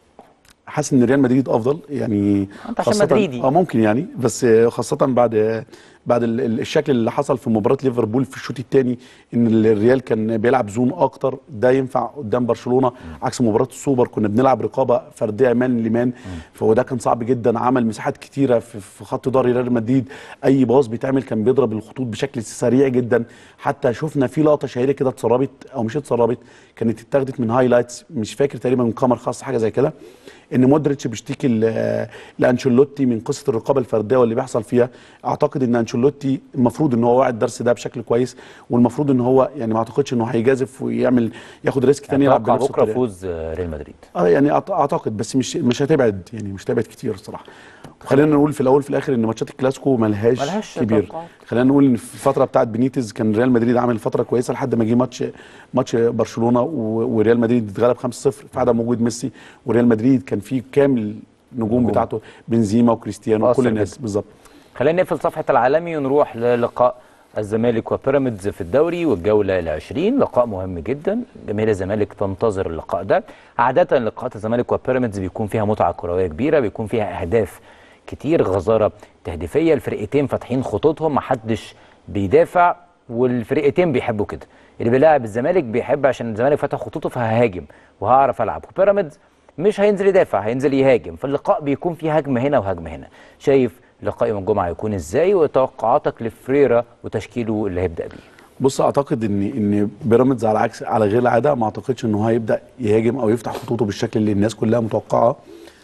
حاسس ان ريال مدريد افضل يعني أنت عشان خاصة- مدريدي. اه ممكن يعني بس خاصه بعد بعد ال- ال- الشكل اللي حصل في مباراه ليفربول في الشوط الثاني ان الريال كان بيلعب زون اكتر ده ينفع قدام برشلونه عكس مباراه السوبر كنا بنلعب رقابه فرديه مان لمان فهو ده كان صعب جدا عمل مساحات كتيره في في خط ظهر ريال مدريد اي باص بيتعمل كان بيضرب الخطوط بشكل سريع جدا حتى شفنا في لقطه شهيره كده اتسربت او مش اتسربت كانت اتاخدت من هايلايتس مش فاكر تقريبا من كاميرا خاصه حاجه زي كده ان مودريتش بيشتكي ل- لانشيلوتي من قصه الرقابه الفرديه واللي بيحصل فيها اعتقد ان انشيلوتي المفروض ان هو واعي الدرس ده بشكل كويس والمفروض ان هو يعني ما اعتقدش انه هيجازف ويعمل ياخد ريسك تاني يلعب اتوقع بنفس بكره الطريقه فوز آه، ريال مدريد اه يعني أعت- اعتقد بس مش مش هتبعد يعني مش هتبعد كتير الصراحه خلينا نقول في الاول في الاخر ان ماتشات الكلاسيكو ملهاش, ملهاش كبير توقعات. خلينا نقول ان في الفتره بتاعت بنيتز كان ريال مدريد عامل فتره كويسه لحد ما جه ماتش ماتش برشلونه و- وريال مدريد اتغلب 5-0 في عدم وجود ميسي وريال مدريد كان فيه كامل النجوم بتاعته بنزيما وكريستيانو مؤثر وكل الناس جدا. بالظبط خلينا نقفل صفحه العالمي ونروح للقاء الزمالك وبيراميدز في الدوري والجوله العشرين لقاء مهم جدا جماهير الزمالك تنتظر اللقاء ده عاده لقاءات الزمالك وبيراميدز بيكون فيها متعه كرويه كبيره بيكون فيها اهداف كتير غزاره تهديفيه الفرقتين فاتحين خطوطهم محدش بيدافع والفرقتين بيحبوا كده اللي بيلاعب الزمالك بيحب عشان الزمالك فتح خطوطه فههاجم وهعرف العب وبيراميدز مش هينزل يدافع هينزل يهاجم فاللقاء بيكون فيه هجمه هنا وهجمه هنا شايف لقاء يوم الجمعه هيكون ازاي وتوقعاتك لفريرا وتشكيله اللي هيبدا بيه بص اعتقد ان ان بيراميدز على عكس على غير العاده ما اعتقدش ان هو هيبدا يهاجم او يفتح خطوطه بالشكل اللي الناس كلها متوقعه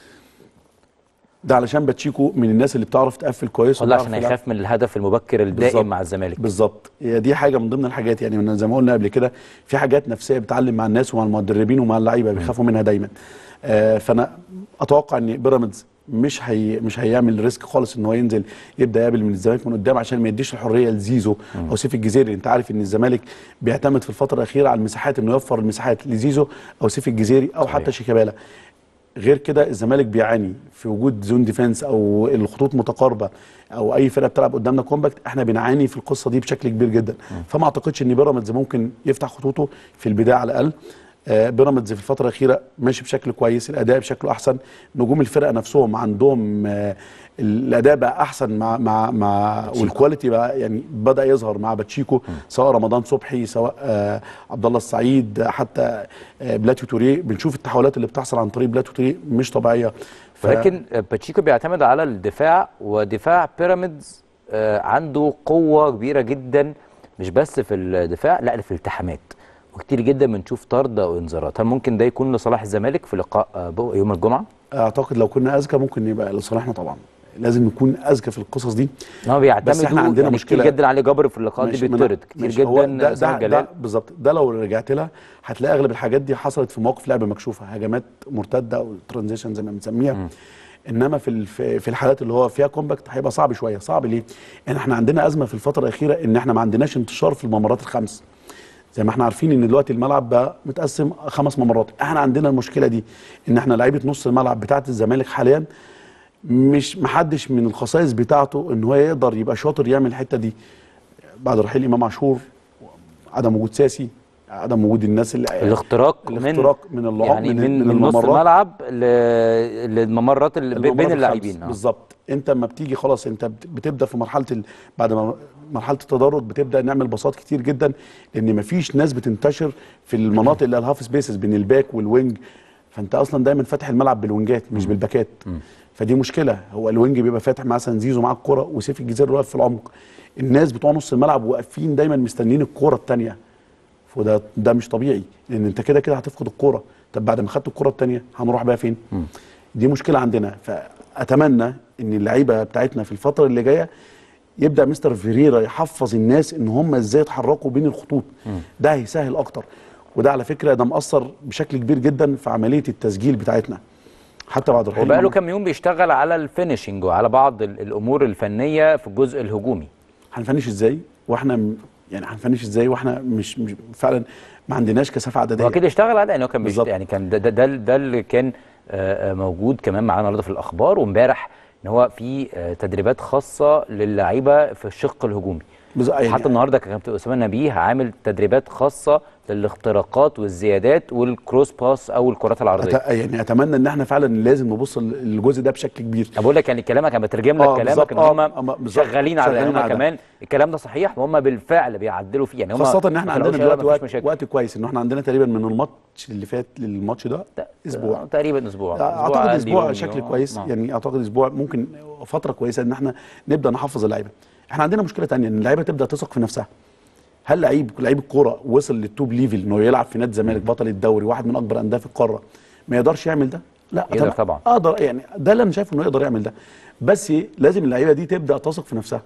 ده علشان باتشيكو من الناس اللي بتعرف تقفل كويس والله وبتعرف عشان تلعب. هيخاف من الهدف المبكر الدائم بالظبط. مع الزمالك بالظبط هي دي حاجه من ضمن الحاجات يعني من زي ما قلنا قبل كده في حاجات نفسيه بتعلم مع الناس ومع المدربين ومع اللعيبه بيخافوا منها دايما آه فانا اتوقع ان بيراميدز مش هي مش هيعمل ريسك خالص ان هو ينزل يبدا يقابل من الزمالك من قدام عشان ما يديش الحريه لزيزو او سيف الجزيري انت عارف ان الزمالك بيعتمد في الفتره الاخيره على المساحات انه يوفر المساحات لزيزو او سيف الجزيري او صحيح. حتى شيكابالا غير كده الزمالك بيعاني في وجود زون ديفense او الخطوط متقاربه او اي فرقه بتلعب قدامنا كومباكت احنا بنعاني في القصه دي بشكل كبير جدا فما اعتقدش ان بيراميدز ممكن يفتح خطوطه في البدايه على الاقل آه، بيراميدز في الفتره الاخيره ماشي بشكل كويس الاداء بشكله احسن نجوم الفرقه نفسهم عندهم آه، الاداء بقى احسن مع مع مع والكواليتي بقى يعني بدا يظهر مع باتشيكو سواء رمضان صبحي سواء آه، عبد الله السعيد حتى آه، بلاتيو توريه بنشوف التحولات اللي بتحصل عن طريق بلاتيو توريه مش طبيعيه ف- ولكن باتشيكو بيعتمد على الدفاع ودفاع بيراميدز آه، عنده قوة كبيرة جدا مش بس في الدفاع لا في الالتحامات وكتير جدا بنشوف طرد او انذارات هل ممكن ده يكون لصالح الزمالك في لقاء آه، بو- يوم الجمعة؟ اعتقد لو كنا اذكى ممكن يبقى لصالحنا طبعا لازم نكون اذكى في القصص دي ان هو بيعتمدوا بس احنا عندنا يعني مشكله كتير جدا علي جبر في اللقاءات دي ماشي، ما أنا- بيطرد كتير ماشي، هو جدا ده اسامه ده, جلال ده بالظبط ده لو رجعت لها هتلاقي اغلب الحاجات دي حصلت في مواقف لعب مكشوفه هجمات مرتده او ترانزيشن زي ما بنسميها انما في ال- في في الحالات اللي هو فيها كومباكت هيبقى صعب شويه صعب ليه ان احنا عندنا ازمه في الفتره الاخيره ان احنا ما عندناش انتشار في الممرات الخمس زي ما احنا عارفين ان دلوقتي الملعب بقى متقسم خمس ممرات احنا عندنا المشكله دي ان احنا لعيبه نص الملعب بتاعه الزمالك حاليا مش محدش من الخصائص بتاعته ان هو يقدر يبقى شاطر يعمل الحته دي بعد رحيل امام عاشور عدم وجود ساسي عدم وجود الناس اللي الاختراق, الاختراق من اللعاب يعني من, من, من نص الممرات. الملعب ل- للممرات اللي بين الممرات اللاعبين الخمس. آه. بالظبط انت لما بتيجي خلاص انت بت- بتبدا في مرحله ال... بعد ما مرحله التدرج بتبدا نعمل باصات كتير جدا لان مفيش ناس بتنتشر في المناطق اللي الهاف سبيسز بين الباك والوينج فانت اصلا دايما فاتح الملعب بالوينجات مش بالباكات فدي مشكله هو الوينج بيبقى فاتح مثلا زيزو معاه الكوره وسيف الجزيري واقف في العمق الناس بتوع نص الملعب واقفين دايما مستنيين الكوره الثانيه وده ده مش طبيعي لان انت كده كده هتفقد الكوره طب بعد ما خدت الكوره الثانيه هنروح بقى فين دي مشكله عندنا فاتمنى ان اللعيبه بتاعتنا في الفتره اللي جايه يبدا مستر فيريرا يحفظ الناس ان هم ازاي يتحركوا بين الخطوط ده هيسهل اكتر وده على فكره ده مأثر بشكل كبير جدا في عمليه التسجيل بتاعتنا حتى بعد رحيل وبقى له إمام- كام يوم بيشتغل على الفينشنج وعلى بعض ال- الامور الفنيه في الجزء الهجومي هنفنش ازاي واحنا م- يعني هنفنش ازاي واحنا مش, مش فعلا ما عندناش كثافه عدديه هو اكيد اشتغل على يعني هو كان بيشت... بالظبط. يعني كان ده ده, ده, ده اللي كان آه، آه، موجود كمان معانا النهارده في الاخبار وامبارح ان هو في آه، تدريبات خاصه للعيبه في الشق الهجومي بز- يعني حتى النهارده كان كابتن اسامه نبيه عامل تدريبات خاصه للاختراقات والزيادات والكروس باس او الكرات العرضيه أت... يعني اتمنى ان احنا فعلا لازم نبص للجزء ده بشكل كبير أنا بقول لك يعني كلامك انا بترجم لك آه، كلامك بالظبط، ان آه، هم أما بالظبط، شغالين على شغالين هم على ده. كمان الكلام ده صحيح وهم بالفعل بيعدلوا فيه يعني هم خاصة ان احنا ما عندنا طلعوش دلوقتي قالوا مفيش وقت, مشاكل. وقت كويس ان احنا عندنا تقريبا من الماتش اللي فات للماتش ده اسبوع آه، تقريبا اسبوع اعتقد أقل اسبوع يوم، شكل يوم. كويس آه. يعني اعتقد اسبوع ممكن فتره كويسه ان احنا نبدا نحفظ اللعيبه احنا عندنا مشكله تانية ان اللعيبه تبدا تثق في نفسها هل لعيب لعيب الكوره وصل للتوب ليفل انه يلعب في نادي الزمالك بطل الدوري واحد من اكبر انديه في القاره ما يقدرش يعمل ده لا يقدر طبعا. اقدر يعني ده اللي انا شايف انه يقدر يعمل ده بس لازم اللعيبه دي تبدا تثق في نفسها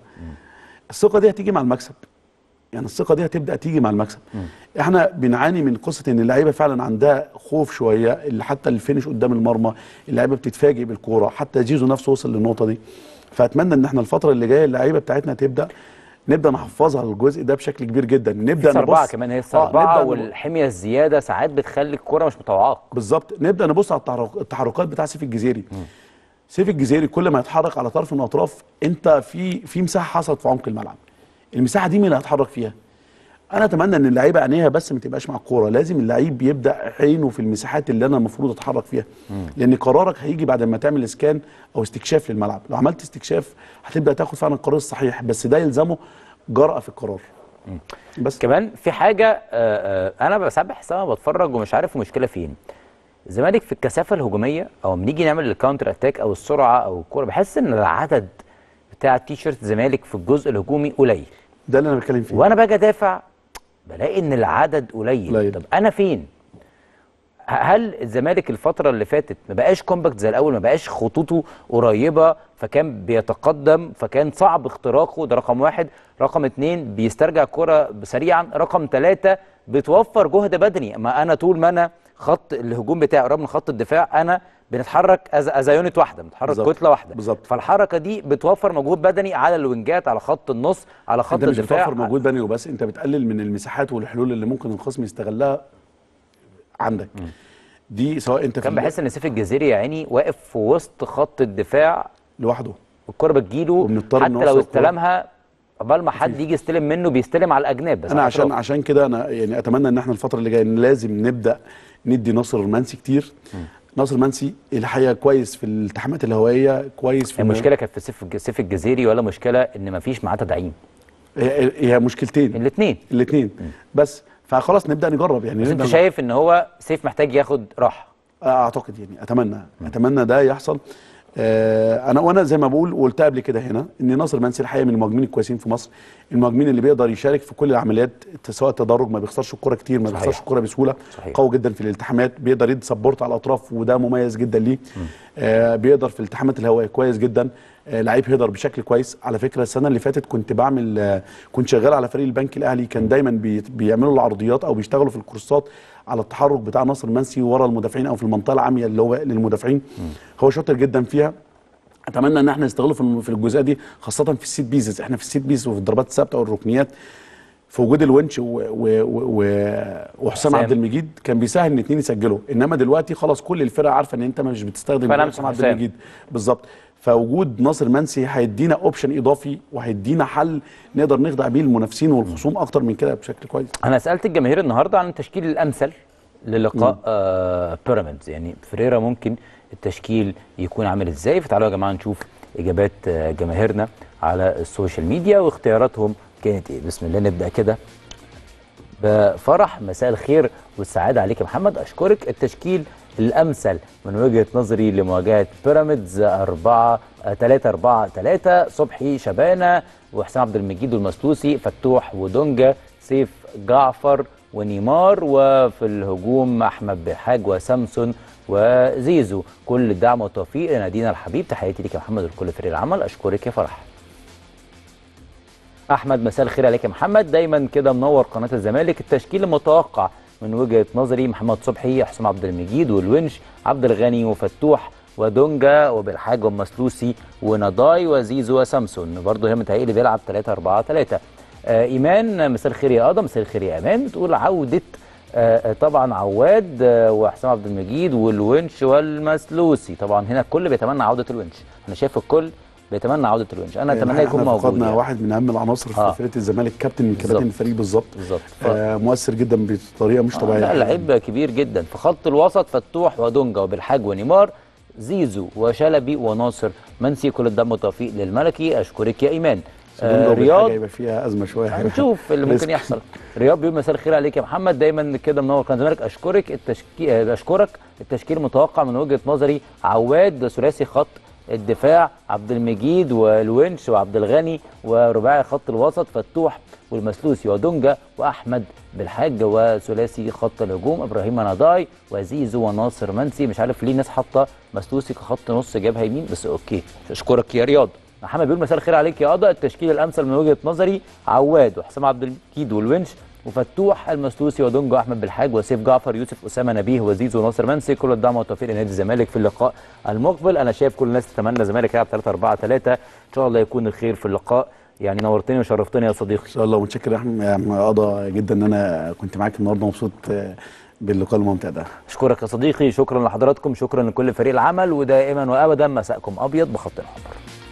الثقه دي هتيجي مع المكسب يعني الثقه دي هتبدا تيجي مع المكسب احنا بنعاني من قصه ان اللعيبه فعلا عندها خوف شويه اللي حتى الفينش قدام المرمى اللعيبه بتتفاجئ بالكوره حتى زيزو نفسه وصل للنقطه دي فاتمنى ان احنا الفتره اللي جايه اللعيبه بتاعتنا تبدا نبدا نحفظها الجزء ده بشكل كبير جدا نبدا في أربعة نبص كمان هي آه، أربعة نبدأ نب- والحمية الزيادة ساعات بتخلي الكرة مش متوقعة بالظبط نبدا نبص على التحرك- التحركات بتاع سيف الجزيري سيف الجزيري كل ما يتحرك على طرف من الاطراف انت في في مساحه حصلت في عمق الملعب المساحه دي مين اللي هيتحرك فيها انا اتمنى ان اللعيبه عينيها بس ما تبقاش مع الكوره لازم اللعيب يبدا عينه في المساحات اللي انا المفروض اتحرك فيها لان قرارك هيجي بعد ما تعمل اسكان او استكشاف للملعب لو عملت استكشاف هتبدا تاخد فعلا القرار الصحيح بس ده يلزمه جرأه في القرار بس كمان في حاجة آه، آه، أنا بسبح سما بتفرج ومش عارف المشكلة فين الزمالك في الكثافة الهجومية أو لما نيجي نعمل الكاونتر أتاك أو السرعة أو الكورة بحس إن العدد بتاع تيشيرت الزمالك في الجزء الهجومي قليل ده اللي انا بتكلم فيه وانا باجي ادافع بلاقي ان العدد قليل قليل. طب انا فين ه- هل الزمالك الفتره اللي فاتت ما بقاش كومباكت زي الاول ما بقاش خطوطه قريبه فكان بيتقدم فكان صعب اختراقه ده رقم واحد رقم اتنين بيسترجع كرة سريعا رقم ثلاثة بتوفر جهد بدني ما انا طول ما انا خط الهجوم بتاعي قريب من خط الدفاع انا بنتحرك از از يونت واحده بنتحرك بالظبط. كتله واحده بالظبط. فالحركه دي بتوفر مجهود بدني على الوينجات على خط النص على خط انت مش الدفاع بتوفر مجهود بدني وبس انت بتقلل من المساحات والحلول اللي ممكن الخصم يستغلها عندك دي سواء انت كان في بحس ان سيف الجزيري يا عيني واقف في وسط خط الدفاع لوحده والكره بتجيله وبنضطر حتى نوصل لو الكرة. استلمها قبل ما حد يجي يستلم منه بيستلم على الاجناب بس انا على عشان الأطراف. عشان كده انا يعني اتمنى ان احنا الفتره اللي جايه إن لازم نبدا ندي ناصر المنسي كتير ناصر المنسي الحقيقه كويس في الالتحامات الهوائيه كويس في المشكله كانت في سيف الج- سيف الجزيري ولا مشكله ان ما فيش معاه تدعيم هي هي مشكلتين الاثنين الاثنين بس فخلاص نبدا نجرب يعني بس انت نبدأ شايف ان هو سيف محتاج ياخد راحه اعتقد يعني اتمنى اتمنى ده يحصل آه انا وانا زي ما بقول وقلتها قبل كده هنا ان ناصر منسي الحقيقه من المهاجمين الكويسين في مصر المهاجمين اللي بيقدر يشارك في كل العمليات سواء تدرج ما بيخسرش الكره كتير ما صحيح. بيخسرش الكره بسهوله صحيح. قوي جدا في الالتحامات بيقدر يدي سبورت على الاطراف وده مميز جدا ليه آه بيقدر في الالتحامات الهوائيه كويس جدا آه لعيب هيدر بشكل كويس على فكره السنه اللي فاتت كنت بعمل آه كنت شغال على فريق البنك الاهلي كان دايما بي بيعملوا العرضيات او بيشتغلوا في الكورسات على التحرك بتاع ناصر منسي ورا المدافعين او في المنطقه العاميه اللي هو للمدافعين هو شاطر جدا فيها اتمنى ان احنا نستغله في الم- في الجزئيه دي خاصه في السيت بيزز احنا في السيت بيز وفي الضربات الثابته والركنيات في وجود الونش و- و- و- و- وحسام حسام. عبد المجيد كان بيسهل ان اتنين يسجلوا انما دلوقتي خلاص كل الفرق عارفه ان انت مش بتستخدم فأنا غير أمسك حسام عبد حسام. المجيد بالظبط فوجود ناصر منسي هيدينا اوبشن اضافي وهيدينا حل نقدر نخدع بيه المنافسين والخصوم اكتر من كده بشكل كويس انا سالت الجماهير النهارده عن التشكيل الامثل للقاء آه بيراميدز يعني فريرا ممكن التشكيل يكون عامل ازاي فتعالوا يا جماعه نشوف اجابات آه جماهيرنا على السوشيال ميديا واختياراتهم كانت ايه بسم الله نبدا كده بفرح مساء الخير والسعاده عليك يا محمد اشكرك التشكيل الامثل من وجهه نظري لمواجهه بيراميدز 4 3 4 3 صبحي شبانه وحسام عبد المجيد والمسلوسي فتوح ودونجا سيف جعفر ونيمار وفي الهجوم احمد بحاج وسامسون وزيزو كل الدعم والتوفيق لنادينا الحبيب تحياتي ليك يا محمد ولكل فريق العمل اشكرك يا فرح احمد مساء الخير عليك يا محمد دايما كده منور قناه الزمالك التشكيل المتوقع من وجهه نظري محمد صبحي حسام عبد المجيد والونش عبد الغني وفتوح ودونجا وبالحاج ومسلوسي ونضاي وزيزو وسامسون برضه هي متهيألي بيلعب 3 4 3 آه ايمان مساء الخير يا ادم مساء الخير يا امان بتقول عوده آه آه، طبعا عواد آه، وحسام عبد المجيد والونش والمسلوسي طبعا هنا الكل بيتمنى عوده الونش انا شايف الكل بيتمنى عوده الونش انا اتمنى يكون احنا موجود فقدنا يعني. واحد من اهم العناصر آه. في فرقه الزمالك كابتن من بالظبط. كباتن الفريق بالظبط بالظبط ف... آه مؤثر جدا بطريقه مش طبيعيه لا لعيب كبير جدا في خط الوسط فتوح ودونجا وبالحاج ونيمار زيزو وشلبي وناصر منسي كل الدم والتوفيق للملكي اشكرك يا ايمان آه رياض رياض يبقى فيها ازمه شويه هنشوف اللي ممكن ريسك. يحصل رياض بيقول مساء الخير عليك يا محمد دايما كده منور قناه الزمالك اشكرك التشكيل اشكرك التشكيل متوقع من وجهه نظري عواد ثلاثي خط الدفاع عبد المجيد والونش وعبد الغني ورباعي خط الوسط فتوح والمسلوسي ودونجا واحمد بالحاج وثلاثي خط الهجوم ابراهيم نضاي وزيزو وناصر منسي مش عارف ليه ناس حاطه مسلوسي كخط نص جابها يمين بس اوكي اشكرك يا رياض محمد بيقول مساء الخير عليك يا قضا التشكيل الامثل من وجهه نظري عواد وحسام عبد المجيد والونش وفتوح المسلوسي ودونجو احمد بالحاج وسيف جعفر يوسف اسامه نبيه وزيزو وناصر منسي كل الدعم والتوفيق لنادي الزمالك في اللقاء المقبل انا شايف كل الناس تتمنى الزمالك يلعب 3 4 3 ان شاء الله يكون الخير في اللقاء يعني نورتني وشرفتني يا صديقي ان شاء الله متشكر يا احمد يا أحمد قضا جدا ان انا كنت معاك النهارده مبسوط آه، باللقاء الممتع ده اشكرك يا صديقي شكرا لحضراتكم شكرا لكل فريق العمل ودائما وابدا مساءكم ابيض بخط احمر